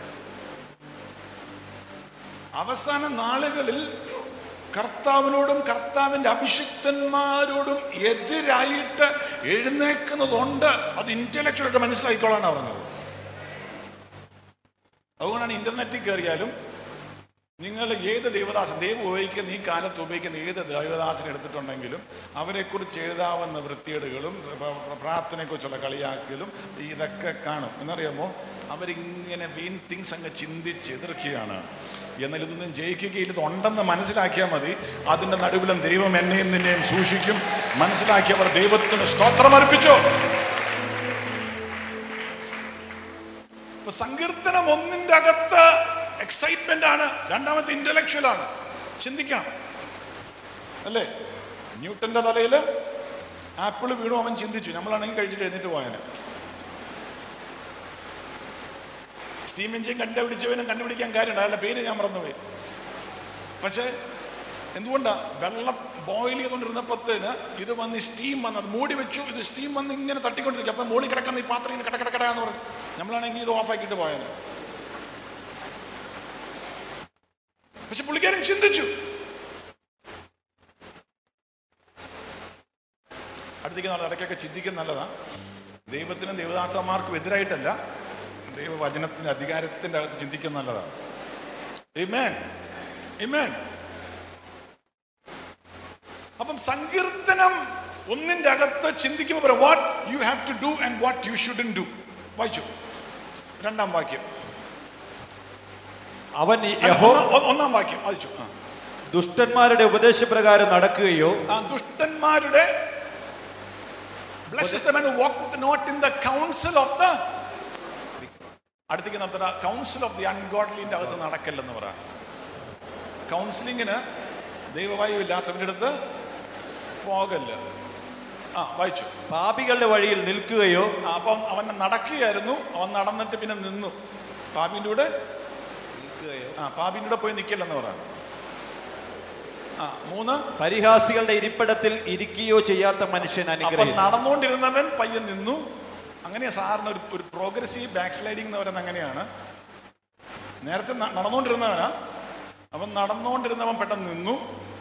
അവസാന നാളുകളിൽ കർത്താവിനോടും കർത്താവിന്റെ അഭിഷിക്തന്മാരോടും എതിരായിട്ട് എഴുന്നേക്കുന്നതുണ്ട് അത് ഇന്റലക്ച്വലായിട്ട് മനസ്സിലാക്കിക്കോളാണ് പറഞ്ഞത് അതുകൊണ്ടാണ് ഇന്റർനെറ്റിൽ കയറിയാലും നിങ്ങൾ ഏത് ദൈവദാസൻ ദൈവം ഉപയോഗിക്കുന്ന ഈ കാലത്ത് ഉപയോഗിക്കുന്ന ഏത് ദൈവദാസനെ എടുത്തിട്ടുണ്ടെങ്കിലും അവരെക്കുറിച്ച് എഴുതാവുന്ന വൃത്തികേടുകളും പ്ര- പ്ര- പ്രാർത്ഥനയെക്കുറിച്ചുള്ള കളിയാക്കലും ഇതൊക്കെ കാണും എന്നറിയാമോ അവരിങ്ങനെ വീൺ തിങ്സ് അങ്ങ് ചിന്തിച്ച് എതിർക്കുകയാണ് എന്നാൽ ഇതൊന്നും ജയിക്കുകയില്ല ഇതുണ്ടെന്ന് മനസ്സിലാക്കിയാൽ മതി അതിൻ്റെ നടുവിലും ദൈവം എന്നെയും നിന്നെയും സൂക്ഷിക്കും മനസ്സിലാക്കിയവർ ദൈവത്തിന് സ്തോത്രം അർപ്പിച്ചു ഇപ്പൊ സങ്കീർത്തനം ഒന്നിന്റെ അകത്ത് എക്സൈറ്റ്മെന്റ് ആണ് രണ്ടാമത്തെ ഇന്റലക്ച്വൽ ആണ് ചിന്തിക്കണം അല്ലേ ന്യൂട്ടന്റെ തലയിൽ ആപ്പിൾ വീണു അവൻ ചിന്തിച്ചു നമ്മളാണെങ്കിൽ കഴിച്ചിട്ട് എഴുന്നേറ്റ് പോയാന് സ്റ്റീം എഞ്ചിൻ കണ്ടുപിടിച്ചവനും കണ്ടുപിടിക്കാൻ കാര്യമുണ്ട് അയാളുടെ പേര് ഞാൻ മറന്നുപോയി പക്ഷേ എന്തുകൊണ്ടാ വെള്ളം ബോയിൽ ചെയ്തുകൊണ്ടിരുന്നപ്പോഴത്തേന് ഇത് വന്ന് സ്റ്റീം വന്ന് അത് മൂടി വെച്ചു ഇത് സ്റ്റീം വന്ന് ഇങ്ങനെ തട്ടിക്കൊണ്ടിരിക്കും അപ്പം മുകളിൽ കിടക്കുന്ന ഈ പാത്രം ഇങ്ങനെ കടക്കടക്കട എന്ന് പറയും നമ്മളാണെങ്കിൽ ഇത് ഓഫാക്കിയിട്ട് പോയാൽ പക്ഷെ പുള്ളിക്കാരൻ ചിന്തിച്ചു അടുത്തേക്ക് നാളെ ഇടയ്ക്കൊക്കെ ചിന്തിക്കുന്ന നല്ലതാ ദൈവത്തിനും ദൈവദാസന്മാർക്കും എതിരായിട്ടല്ല ദൈവവചനത്തിന്റെ അധികാരത്തിന്റെ അകത്ത് ചിന്തിക്കുന്ന നല്ലതാണ് Amen. Amen. അപ്പം സങ്കീർത്തനം ഒന്നിന്റെ അകത്ത് ചിന്തിക്കുമ്പോൾ പറയാം what you have to do and what you shouldn't do വായിച്ചു രണ്ടാം വാക്യം അവൻ അല്ല, യഹോ ഒന്നാം- ഒന്നാം വാക്യം വായിച്ചു ആ. ദുഷ്ടന്മാരുടെ ഉപദേശപ്രകാരം നടക്കുകയോ ആ ദുഷ്ടന്മാരുടെ blesses the man who walketh not in the counsel of the അടുത്തേക്ക് നടത്തുന്ന കൗൺസിൽ ഓഫ് ദി അൺഗോഡ്ലിന്റെ അകത്ത് നടക്കല്ലെന്ന് പറ കൗൺസിലിങ്ങിന് ദൈവവായു ഇല്ലാത്തവന്റെ അടുത്ത് പോകല്ല ആ വായിച്ചു പാപികളുടെ വഴിയിൽ നിൽക്കുകയോ ആ, അപ്പം അവൻ നടക്കുകയായിരുന്നു അവൻ നടന്നിട്ട് പിന്നെ നിന്നു പാപിന്റെ കൂടെ ആ പാപിന്റെ കൂടെ പോയി നിൽക്കില്ലെന്ന് പറ ആ മൂന്ന് പരിഹാസികളുടെ ഇരിപ്പിടത്തിൽ ഇരിക്കുകയോ ചെയ്യാത്ത മനുഷ്യൻ അപ്പൊ അനുഗ്രഹിക്കും നടന്നുകൊണ്ടിരുന്നവൻ പയ്യൻ നിന്നു അങ്ങനെയാ സാറിന് ഒരു ഒരു പ്രോഗ്രസീവ് ബാക്ക് സ്ലൈഡിംഗ് എന്ന് പറയുന്നത് അങ്ങനെയാണ് നേരത്തെ ന- നടന്നുകൊണ്ടിരുന്നവനാ അവൻ നടന്നുകൊണ്ടിരുന്നവൻ പെട്ടെന്ന് നിന്നു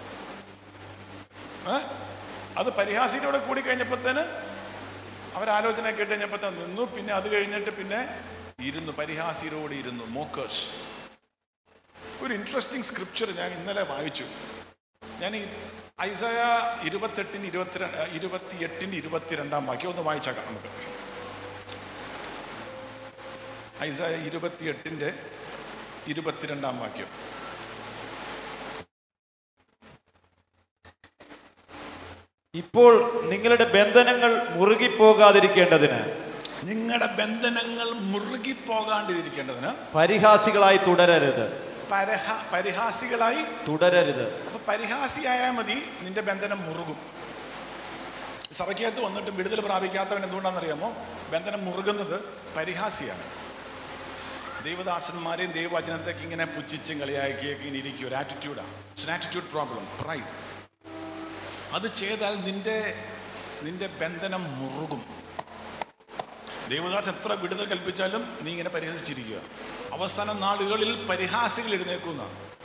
ഏ? അത് പരിഹാസിയിലൂടെ കൂടി കഴിഞ്ഞപ്പോഴത്തേന് അവരാലോചന കേട്ട് കഴിഞ്ഞപ്പോഴത്തേന് നിന്നു പിന്നെ അത് കഴിഞ്ഞിട്ട് പിന്നെ ഇരുന്നു പരിഹാസിയിലൂടെ ഇരുന്നു മോക്കേഴ്സ് ഒരു ഇൻട്രസ്റ്റിംഗ് സ്ക്രിപ്ചർ ഞാൻ ഇന്നലെ വായിച്ചു ഞാൻ ഈ ഐസയ ഇരുപത്തെട്ടിന് ഇരുപത്തിരണ്ട് ഇരുപത്തിയെട്ടിന് ഇരുപത്തിരണ്ടാം വാക്യം ഒന്ന് വായിച്ചേക്കാം നമുക്ക് ഐസയ ഇരുപത്തിയെട്ടിന്റെ ഇരുപത്തിരണ്ടാം വാക്യം ഇപ്പോൾ നിങ്ങളുടെ ബന്ധനങ്ങൾ മുറുകിപ്പോകാതിരിക്കേണ്ടതിന് നിങ്ങളുടെ ബന്ധനങ്ങൾ മുറുകി പോകാണ്ടിരിക്കേണ്ടതിന് പരിഹാസികളായി തുടരരുത് പരഹ പരിഹാസികളായി തുടരരുത് അപ്പൊ പരിഹാസിയായാൽ മതി നിന്റെ ബന്ധനം മുറുകും സഭയ്ക്കകത്ത് വന്നിട്ട് വിടുതൽ പ്രാപിക്കാത്തവൻ എന്തുകൊണ്ടാണെന്നറിയാമോ ബന്ധനം മുറുകുന്നത് പരിഹാസിയാണ് ദൈവദാസന്മാരെയും ദൈവവചനത്തേക്ക് ഇങ്ങനെ പുച്ഛിച്ചും കളിയാക്കിയൊക്കെ ഇങ്ങനെ ഇരിക്കും ഒരു ആറ്റിറ്റ്യൂഡാണ് ഇറ്റ്സ് ആറ്റിറ്റ്യൂഡ് പ്രോബ്ലം പ്രൈഡ് അത് ചെയ്താൽ നിന്റെ നിന്റെ ബന്ധനം മുറുകും ദേവദാസ് എത്ര വിടുതൽ കൽപ്പിച്ചാലും നീ ഇങ്ങനെ പരിഹസിച്ചിരിക്കുക അവസാന നാളുകളിൽ പരിഹാസികൾ എഴുന്നേക്കുന്ന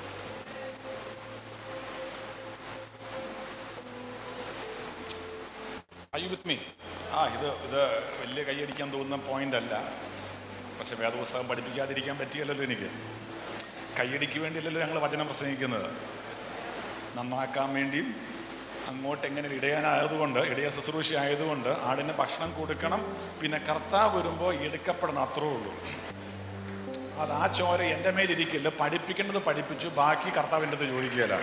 ഐ വിത്ത് മീ ആ ഇത് ഇത് വലിയ കൈയടിക്കാൻ തോന്നുന്ന പോയിന്റ് അല്ല പക്ഷെ വേദപുസ്തകം പഠിപ്പിക്കാതിരിക്കാൻ പറ്റിയല്ലോ എനിക്ക് കൈയടിക്ക് വേണ്ടിയല്ലല്ലോ ഞങ്ങൾ വചനം പ്രസംഗിക്കുന്നത് നന്നാക്കാൻ വേണ്ടിയും അങ്ങോട്ട് എങ്ങനെ ഇടയാനായതുകൊണ്ട് ഇടയ ശുശ്രൂഷ ആയതുകൊണ്ട് ആടിന് ഭക്ഷണം കൊടുക്കണം പിന്നെ കർത്താവ് വരുമ്പോൾ എടുക്കപ്പെടണം അത്രേ ഉള്ളൂ അത് ആ ചോര എൻ്റെ മേലിരിക്കില്ല പഠിപ്പിക്കേണ്ടത് പഠിപ്പിച്ചു ബാക്കി കർത്താവിൻ്റെ അടുത്ത് ചോദിക്കുകയില്ല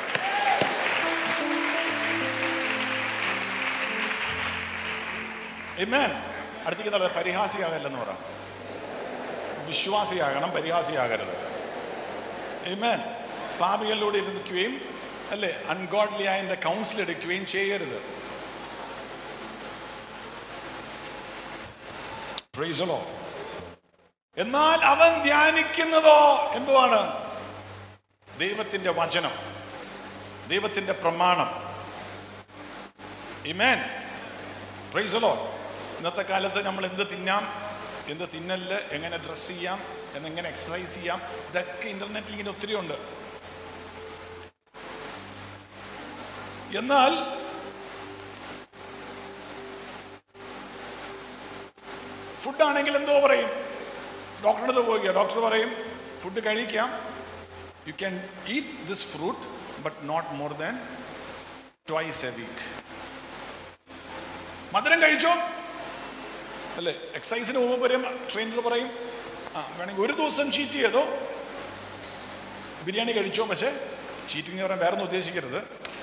Amen. അടുത്തേക്ക് എന്താ പറയുക? പരിഹാസിയാകല്ലെന്ന് പറ വിശ്വാസിയാകണം പരിഹാസിയാകരുത് Amen. പാപികളിലൂടെ ഇരുന്നിക്കുകയും അല്ലേ അൺഗോഡ്ലി ആയതിൻ്റെ കൗൺസിൽ എടുക്കുകയും ചെയ്യരുത് Praise the Lord. എന്നാൽ അവൻ ധ്യാനിക്കുന്നതോ എന്തുവാണ് ദൈവത്തിന്റെ വചനം ദൈവത്തിന്റെ പ്രമാണം ഇമേൻ പ്രൈസലോ ഇന്നത്തെ കാലത്ത് നമ്മൾ എന്ത് തിന്നാം എന്ത് തിന്നല് എങ്ങനെ ഡ്രസ്സ് ചെയ്യാം എന്നെങ്ങനെ എക്സസൈസ് ചെയ്യാം ഇതൊക്കെ ഇന്റർനെറ്റിൽ ഇങ്ങനെ ഒത്തിരി ഉണ്ട് എന്നാൽ ഫുഡ് ആണെങ്കിൽ എന്തോ പറയും ഡോക്ടറുടെ അടുത്ത് പോവുക ഡോക്ടർ പറയും ഫുഡ് കഴിക്കാം you can eat this fruit but not more than twice a week മധുരം കഴിച്ചോ അല്ലേ എക്സസൈസിന് മുമ്പ് പറയും ട്രെയിനർ പറയും ആ വേണമെങ്കിൽ ഒരു ദിവസം ചീറ്റ് ചെയ്തോ ബിരിയാണി കഴിച്ചോ പക്ഷേ ചീറ്റിംഗ് എന്ന് പറയാൻ വേറെ ഒന്നും ഉദ്ദേശിക്കരുത്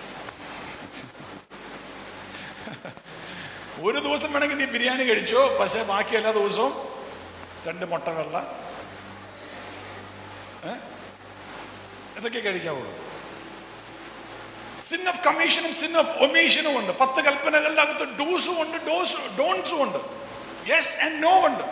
ഒരു ദിവസം വേണമെങ്കിൽ നീ ബിരിയാണി കഴിച്ചോ പക്ഷേ ബാക്കി എല്ലാ ദിവസവും രണ്ട് മുട്ട വെള്ള ഏ? ഇതൊക്കെ കഴിക്കാവുള്ളൂ സിൻ ഓഫ് കമ്മീഷനും സിൻ ഓഫ് ഒമീഷനും ഉണ്ട് പത്ത് കൽപ്പനകളുടെ അകത്ത് ഡൂസും ഉണ്ട് ഡോസ് ഡോൺസും ഉണ്ട് യെസ് ആൻഡ് നോ ഉണ്ട്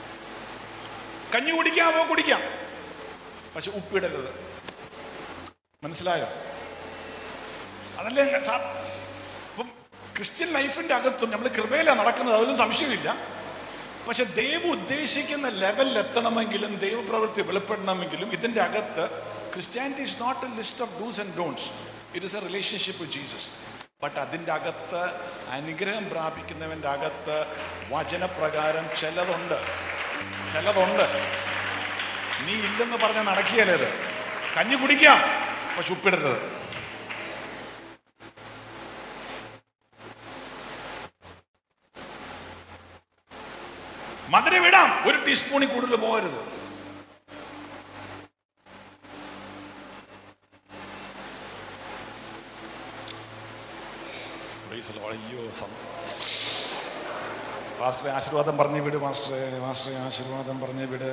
കഞ്ഞി കുടിക്കാമോ കുടിക്കാം പക്ഷെ ഉപ്പിടരുത് മനസ്സിലായോ അതല്ലേ അങ്ങ് സാ- ഇപ്പം ക്രിസ്ത്യൻ ലൈഫിന്റെ അകത്തും നമ്മൾ കൃപയിലാണ് നടക്കുന്നത് അതിലൊന്നും സംശയമില്ല പക്ഷെ ദൈവം ഉദ്ദേശിക്കുന്ന ലെവലിൽ എത്തണമെങ്കിലും ദൈവപ്രവൃത്തി വെളിപ്പെടണമെങ്കിലും ഇതിന്റെ അകത്ത് Christianity is not a list of do's and don'ts it is a relationship with Jesus but അതിൻ്റെ അകത്ത് അനുഗ്രഹം പ്രാപിക്കുന്നവൻ്റെ അകത്ത് വചനപ്രകാരം ചിലതുണ്ട് ചിലതുണ്ട് നീ ഇല്ലെന്ന് പറഞ്ഞാൽ നടക്കിയാലേത് കഞ്ഞി കുടിക്കാം പക്ഷെ ഉപ്പിടരുത് മധുരം ഇടാം ഒരു ടീസ്പൂണിൽ കൂടുതൽ പോകരുത് Praise the Lord. അയ്യോ മാസ്റ്ററെ ആശീർവാദം പറഞ്ഞു വിട് മാസ്റ്ററെ മാസ്റ്ററെ ആശീർവാദം പറഞ്ഞു വിട്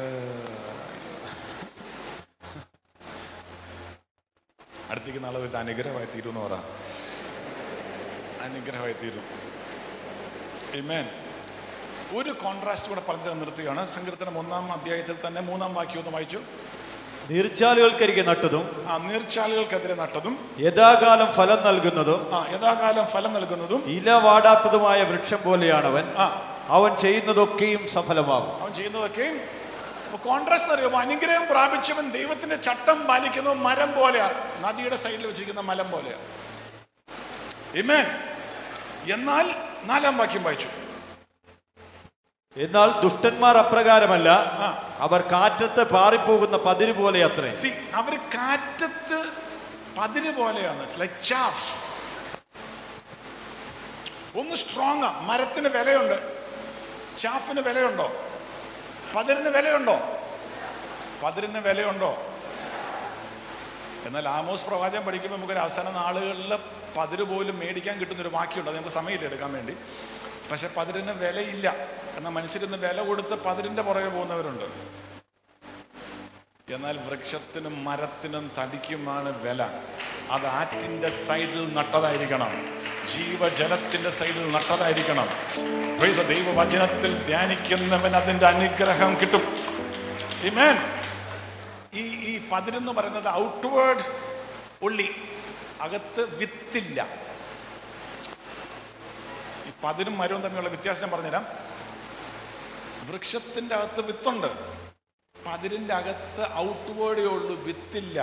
അടുത്തേക്ക് നാളെ ഇത് അനുഗ്രഹമായി തീരുമെന്ന് പറ അനുഗ്രഹമായി തീരും Amen. ഒരു കോൺട്രാസ്റ്റ് കൂടെ പറഞ്ഞിട്ട് നിർത്തുകയാണ് സങ്കീർത്തനം ഒന്നാം അധ്യായത്തിൽ തന്നെ മൂന്നാം വാക്യം ഒന്ന് വായിച്ചു നീർച്ചാലുകൾക്കരികെ നട്ടതും ആ നീർച്ചാലുകൾക്കെതിരെ നട്ടതും യഥാകാലം ഫലം നൽകുന്നതും ആ യഥാകാലം ഫലം നൽകുന്നതും ഇല വാടാത്തതുമായ വൃക്ഷം പോലെയാണവൻ ആ അവൻ ചെയ്യുന്നതൊക്കെയും സഫലമാകും അവൻ ചെയ്യുന്നതൊക്കെയും ഇപ്പൊ കോൺട്രാസ്റ്റ് അറിയുമോ അനുഗ്രഹം പ്രാപിച്ചവൻ ദൈവത്തിന്റെ ചട്ടം പാലിക്കുന്ന മരം പോലെയാ നദിയുടെ സൈഡിൽ വെച്ചിരിക്കുന്ന മരം പോലെയാ Amen. എന്നാൽ നാലാം വാക്യം വായിച്ചു എന്നാൽ ദുഷ്ടന്മാർ അപ്രകാരമല്ല ആ. അവർ കാറ്റത്ത് പാറിപ്പോകുന്ന പതിര് പോലെ അത്രേ സി അവര് കാറ്റത്ത് പതിര് പോലെയാണ് ലൈക് ചാഫ് ഒന്ന് സ്ട്രോങ് മരത്തിന് വിലയുണ്ട് ചാഫിന് വിലയുണ്ടോ പതിരിന് വിലയുണ്ടോ പതിരിന് വിലയുണ്ടോ എന്നാൽ ആമോസ് പ്രവാചകം പഠിക്കുമ്പോൾ നമുക്കൊരു അവസാന നാളുകളിൽ പതിര് പോലും മേടിക്കാൻ കിട്ടുന്ന ഒരു വാക്യമുണ്ട് അത് നമുക്ക് സമയമില്ല എടുക്കാൻ വേണ്ടി പക്ഷെ പതിരിന് വിലയില്ല എന്നാൽ മനുഷ്യരിന്ന് വില കൊടുത്ത് പതിരിന്റെ പുറകെ പോകുന്നവരുണ്ട് എന്നാൽ വൃക്ഷത്തിനും മരത്തിനും തടിക്കുമാണ് വില അത് ആറ്റിന്റെ സൈഡിൽ നട്ടതായിരിക്കണം ജീവജലത്തിന്റെ സൈഡിൽ നട്ടതായിരിക്കണം Praise the ദൈവവചനത്തിൽ ധ്യാനിക്കുന്നവൻ അതിന്റെ അനുഗ്രഹം കിട്ടും Amen. ഈ ഈ പതിരെന്ന് പറയുന്നത് ഔട്ട്വേർഡ് ഉള്ളി അകത്ത് വിത്തില്ല ഈ പതിരും മരവും തമ്മിലുള്ള വ്യത്യാസം ഞാൻ പറഞ്ഞുതരാം വൃക്ഷത്തിന്റെ അകത്ത് വിത്തുണ്ട് പതിരിന്റെ അകത്ത് ഔട്ട്വേർഡേ ഉള്ളൂ വിത്തില്ല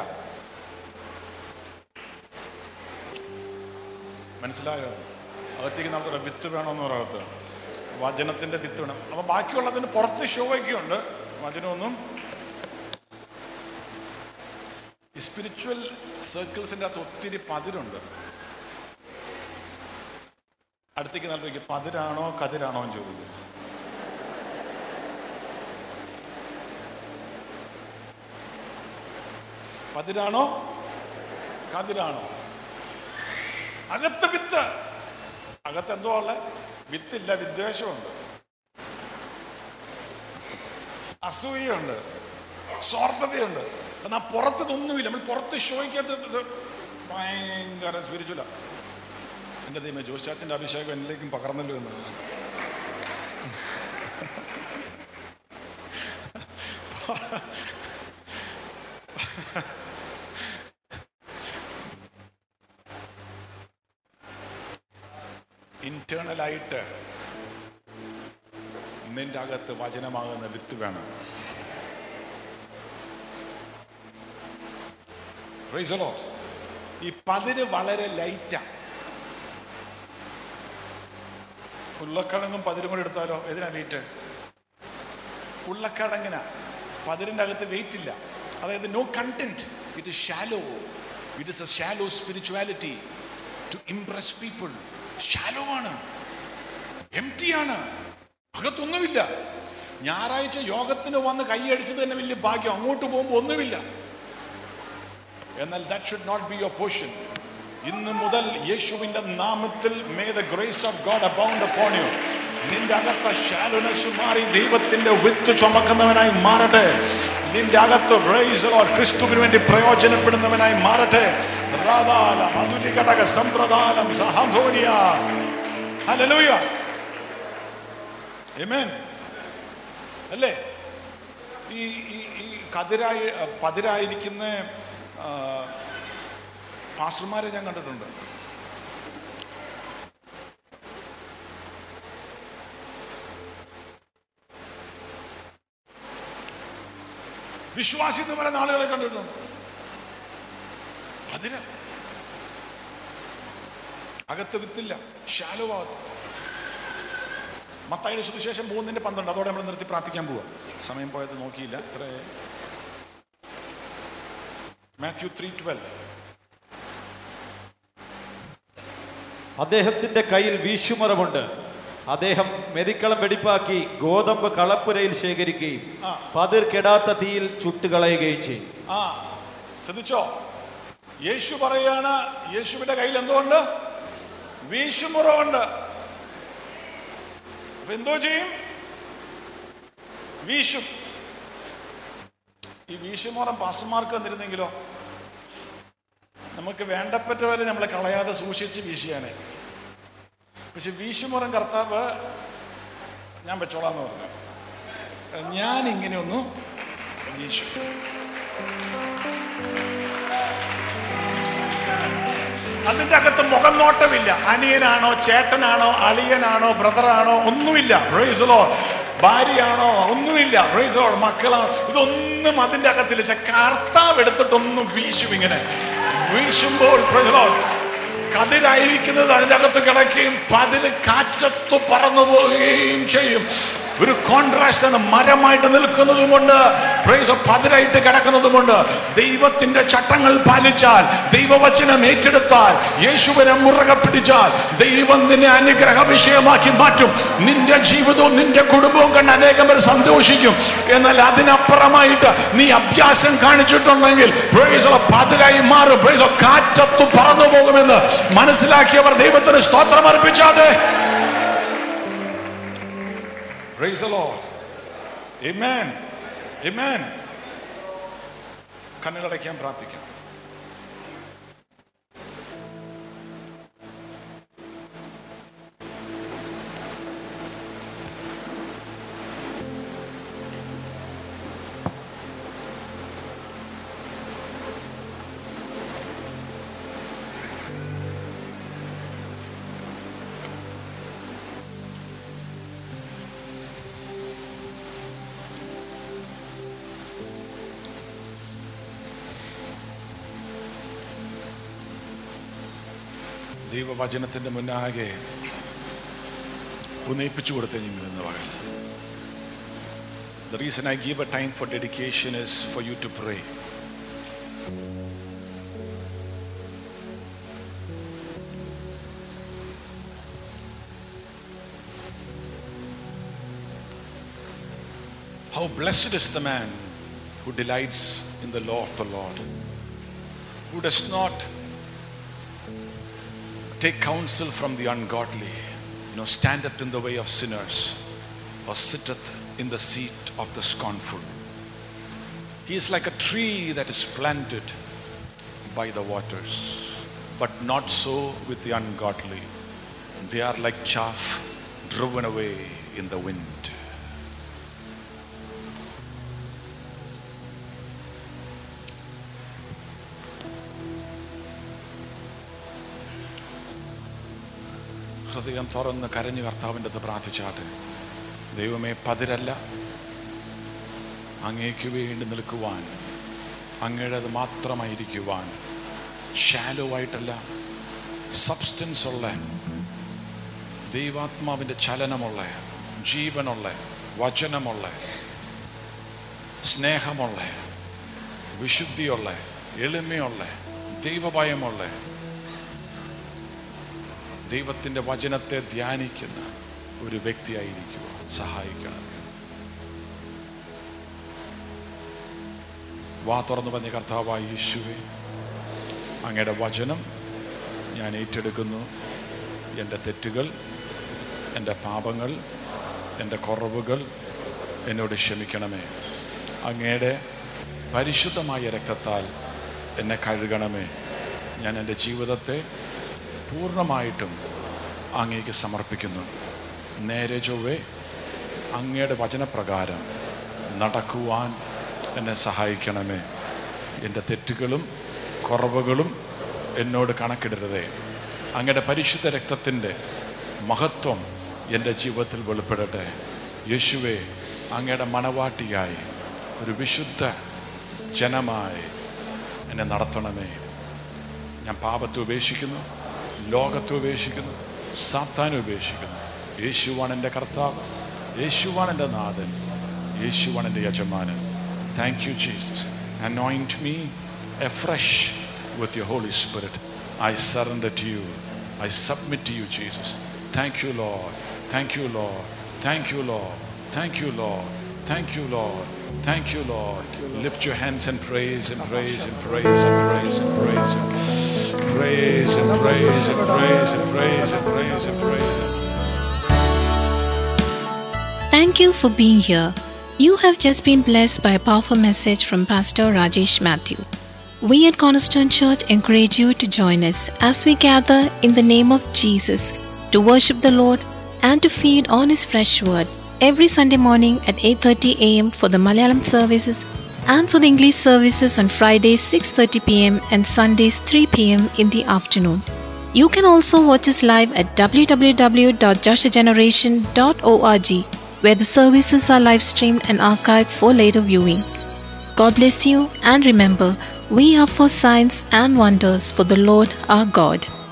മനസ്സിലായോ അകത്തേക്ക് നമുക്ക് വിത്ത് വേണമെന്ന് പറയത്ത് വചനത്തിന്റെ വിത്ത് വേണം അപ്പൊ ബാക്കിയുള്ളതിന് പുറത്ത് ഷോയ്ക്കുണ്ട് വചനമൊന്നും ഈ സ്പിരിച്വൽ സർക്കിൾസിന്റെ അകത്ത് ഒത്തിരി പതിരുണ്ട് അടുത്തേക്ക് നാളത്തേക്ക് പതിരാണോ കതിരാണോ എന്ന് ചോദിക്കുക പതിരാണോ കതിരാണോ അകത്ത് വിത്ത് അകത്ത് എന്തോ ഉള്ള വിത്തില്ല വിദ്വേഷമുണ്ട് അസൂയയുണ്ട് സ്വാർത്ഥതയുണ്ട് എന്നാൽ പുറത്ത് ഇതൊന്നുമില്ല നമ്മൾ പുറത്ത് ഷോയ്ക്കകത്ത് ഇത് ഭയങ്കര സ്പിരിച്വല എൻ്റെ ദൈവം ജോഷാച്ചിൻ്റെ അഭിഷേകം എന്നിലേക്കും പകർന്നല്ലോ എന്ന് ഇന്റേണലായിട്ട് നിന്റെ അകത്ത് വചനമാകുന്ന വിത്ത് വേണം Praise the Lord. ഈ പതിര് വളരെ ലൈറ്റാ ഉള്ളക്കിഴങ്ങും പതിരും കൂടെ എടുത്താലോ ഏതിനാ വെയിറ്റ് ഉള്ളക്കിഴങ്ങിന പതിരിന്റെ അകത്ത് വെയിറ്റ് ഇല്ല അതായത് no content it is shallow it is a shallow spirituality to impress people shallow ആണ് എം ടി ആണ് അകത്തൊന്നുമില്ല ഞായറാഴ്ച യോഗത്തിന് വന്ന് കൈയടിച്ചത് തന്നെ വലിയ ഭാഗ്യം അങ്ങോട്ട് പോകുമ്പോൾ ഒന്നുമില്ല എന്നാൽ that should not be your portion ഇന്ന് മുതൽ യേശുവിന്റെ നാമത്തിൽ may the grace of God abound upon you നിന്റെ അകത്ത ഷാലുനസ് മാറി ദൈവത്തിന്റെ വിത്ത് ചുമക്കുന്നവനായി മാറട്ടെ നിന്റെ അകത്ത് praise the Lord, ക്രിസ്തുവിന് വേണ്ടി പ്രയോജനപ്പെടുന്നവനായി മാറട്ടെ റാദാല മധുരി ഘടക സമ്പ്രദാനം സഹഭോനിയ ഹല്ലേലൂയ ആമേൻ അല്ലേ ഈ ഈ ഈ കതിരായി പതിരായിരിക്കുന്ന ആ, പാസ്റ്റർമാരെ ഞാൻ കണ്ടിട്ടുണ്ട് വിശ്വാസി എന്ന് പറയുന്ന ആളുകളെ കണ്ടിട്ടുണ്ട് അതിന് അകത്ത് വിത്തില്ല ശാലോ ഭാഗത്ത് മത്തായിയുടെ സുവിശേഷം മൂന്നിന്റെ പന്ത്രണ്ട് അതോടെ നമ്മൾ നിർത്തി പ്രാർത്ഥിക്കാൻ പോവാ സമയം പോയത് നോക്കിയില്ല ഇത്ര മാത്യു ത്രീ ട്വൽവ് അദ്ദേഹത്തിന്റെ കയ്യിൽ വീശുമറമുണ്ട് അദ്ദേഹം മെതിക്കളം വെടിപ്പാക്കി ഗോതമ്പ് കളപ്പുരയിൽ ശേഖരിക്കുകയും ആ. പതിർ കെടാത്ത തീയിൽ ചുട്ടുകളയുകയും ചെയ്യും ആ ശ്രദ്ധിച്ചോ യേശു പറയാണ് യേശുവിന്റെ കയ്യിൽ എന്തുകൊണ്ട് വീശുമുറമുണ്ട് അപ്പൊ എന്തോ ചെയ്യും വീശും ഈ വീശുമുറം പാസ്റ്റർമാർക്ക് വന്നിരുന്നെങ്കിലോ നമുക്ക് വേണ്ടപ്പെട്ടവരെ നമ്മളെ കളയാതെ സൂക്ഷിച്ച് വീശിയാനെ പക്ഷെ വീശുമുറം കർത്താവ് ഞാൻ വെച്ചോളാന്ന് പറഞ്ഞു ഞാൻ ഇങ്ങനെ ഒന്ന് വീശും അതിന്റെ അകത്ത് മുഖം നോട്ടമില്ല അനിയനാണോ ചേട്ടനാണോ അളിയനാണോ ബ്രദറാണോ ഒന്നുമില്ല Praise the Lord. ഭാര്യയാണോ ഒന്നുമില്ല Praise the Lord. മക്കളാണോ ഇതൊന്നും അതിന്റെ അകത്തില്ല ചെ- കർത്താവ് എടുത്തിട്ടൊന്നും വീശും ഇങ്ങനെ വീശുമ്പോൾ Praise the Lord. കതിരായിരിക്കുന്നത് അതിന്റെ അകത്ത് കിടക്കുകയും പതിര് കാറ്റത്ത് പറന്നു പോവുകയും ചെയ്യും ഒരു കോൺട്രാസ്റ്റ് ആണ് മരമായിട്ട് നിൽക്കുന്നതും കൊണ്ട് praise the പതിരായിട്ട് കിടക്കുന്നതും കൊണ്ട് ദൈവത്തിന്റെ ചട്ടങ്ങൾ പാലിച്ചാൽ ദൈവവചനം ഏറ്റെടുത്താൽ യേശുവിനെ മുറുകെ പിടിച്ചാൽ ദൈവം നിന്നെ അനുഗ്രഹ വിഷയമാക്കി മാറ്റും നിന്റെ ജീവിതവും നിന്റെ കുടുംബവും കണ്ട് അനേകം പേർ സന്തോഷിക്കും എന്നാൽ അതിനപ്പുറമായിട്ട് നീ അഭ്യാസം കാണിച്ചിട്ടുണ്ടെങ്കിൽ praise the പതിരായി മാറും praise the കാറ്റത്ത് പറന്നു പോകുമെന്ന് മനസ്സിലാക്കിയവർ ദൈവത്തിന് സ്തോത്രം അർപ്പിച്ചാട്ടെ Praise the Lord. Amen. Amen. കണ്ണുകളടയ്ക്കാൻ പ്രാർത്ഥിക്കാം ദൈവവചനത്തിന്റെ മുന്നാകെ ഉന്നയിപ്പിച്ചു കൊടുത്ത നിങ്ങൾ ഇന്ന് പകൽ The reason I give a time for dedication is for you to pray. How blessed is the man who delights in the law of the Lord, who does not take counsel from the ungodly, nor standeth in the way of sinners, or sitteth in the seat of the scornful. He is like a tree that is planted by the waters, but not so with the ungodly. They are like chaff driven away in the wind. ഹൃദയം തുറന്ന് കരഞ്ഞു കർത്താവിൻ്റെ അടുത്ത് പ്രാർത്ഥിച്ചാട്ടെ ദൈവമേ പതിരല്ല അങ്ങേക്ക് വേണ്ടി നിൽക്കുവാൻ അങ്ങയുടേത് മാത്രമായിരിക്കുവാൻ shallow ആയിട്ടല്ല സബ്സ്റ്റൻസ് ഉള്ള ദൈവാത്മാവിൻ്റെ ചലനമുള്ള ജീവനുള്ള വചനമുള്ള സ്നേഹമുള്ള വിശുദ്ധിയുള്ള എളിമയുള്ള ദൈവഭയമുള്ള ദൈവത്തിൻ്റെ വചനത്തെ ധ്യാനിക്കുന്ന ഒരു വ്യക്തിയായിരിക്കുക സഹായിക്കണം വാ തുറന്നു പറഞ്ഞ കർത്താവായ യേശുവെ അങ്ങയുടെ വചനം ഞാൻ ഏറ്റെടുക്കുന്നു എൻ്റെ തെറ്റുകൾ എൻ്റെ പാപങ്ങൾ എൻ്റെ കുറവുകൾ എന്നോട് ക്ഷമിക്കണമേ അങ്ങയുടെ പരിശുദ്ധമായ രക്തത്താൽ എന്നെ കഴുകണമേ ഞാൻ എൻ്റെ ജീവിതത്തെ പൂർണ്ണമായിട്ടും അങ്ങേക്ക് സമർപ്പിക്കുന്നു നേരെ ചൊവ്വെ അങ്ങയുടെ വചനപ്രകാരം നടക്കുവാൻ എന്നെ സഹായിക്കണമേ എൻ്റെ തെറ്റുകളും കുറവുകളും എന്നോട് കണക്കിടരുതേ അങ്ങയുടെ പരിശുദ്ധ രക്തത്തിൻ്റെ മഹത്വം എൻ്റെ ജീവിതത്തിൽ വെളിപ്പെടട്ടെ യേശുവെ അങ്ങയുടെ മണവാട്ടിയായി ഒരു വിശുദ്ധ ജനമായി എന്നെ നടത്തണമേ ഞാൻ പാപത്തെ ഉപേക്ഷിക്കുന്നു ലോകത്തെ ഉപേക്ഷിക്കുന്നു സാത്താനെ ഉപേക്ഷിക്കുന്നു യേശുവാണ് എൻ്റെ കർത്താവ് യേശുവാണ് എൻ്റെ നാഥൻ യേശുവാണ് എൻ്റെ യജമാനൻ thank you Jesus anoint me a fresh with you Holy Spirit I surrender to you I submit to you Jesus thank you Lord thank you Lord thank you Lord thank you Lord Thank you, Lord. Thank you, Lord. Lift your hands and praise and praise and praise and praise and praise and praise and praise and praise and praise and praise and praise. Thank you for being here. You have just been blessed by a powerful message from Pastor Rajesh Matthew. We at Cornerstone Church encourage you to join us as we gather in the name of Jesus to worship the Lord and to feed on his fresh word every Sunday morning at 8:30 a.m. for the Malayalam services and for the English services on Fridays 6:30 p.m. and Sundays 3 p.m. in the afternoon. You can also watch us live at www.joshageneration.org where the services are live streamed and archived for later viewing. God bless you and remember, we are for signs and wonders for the Lord our God.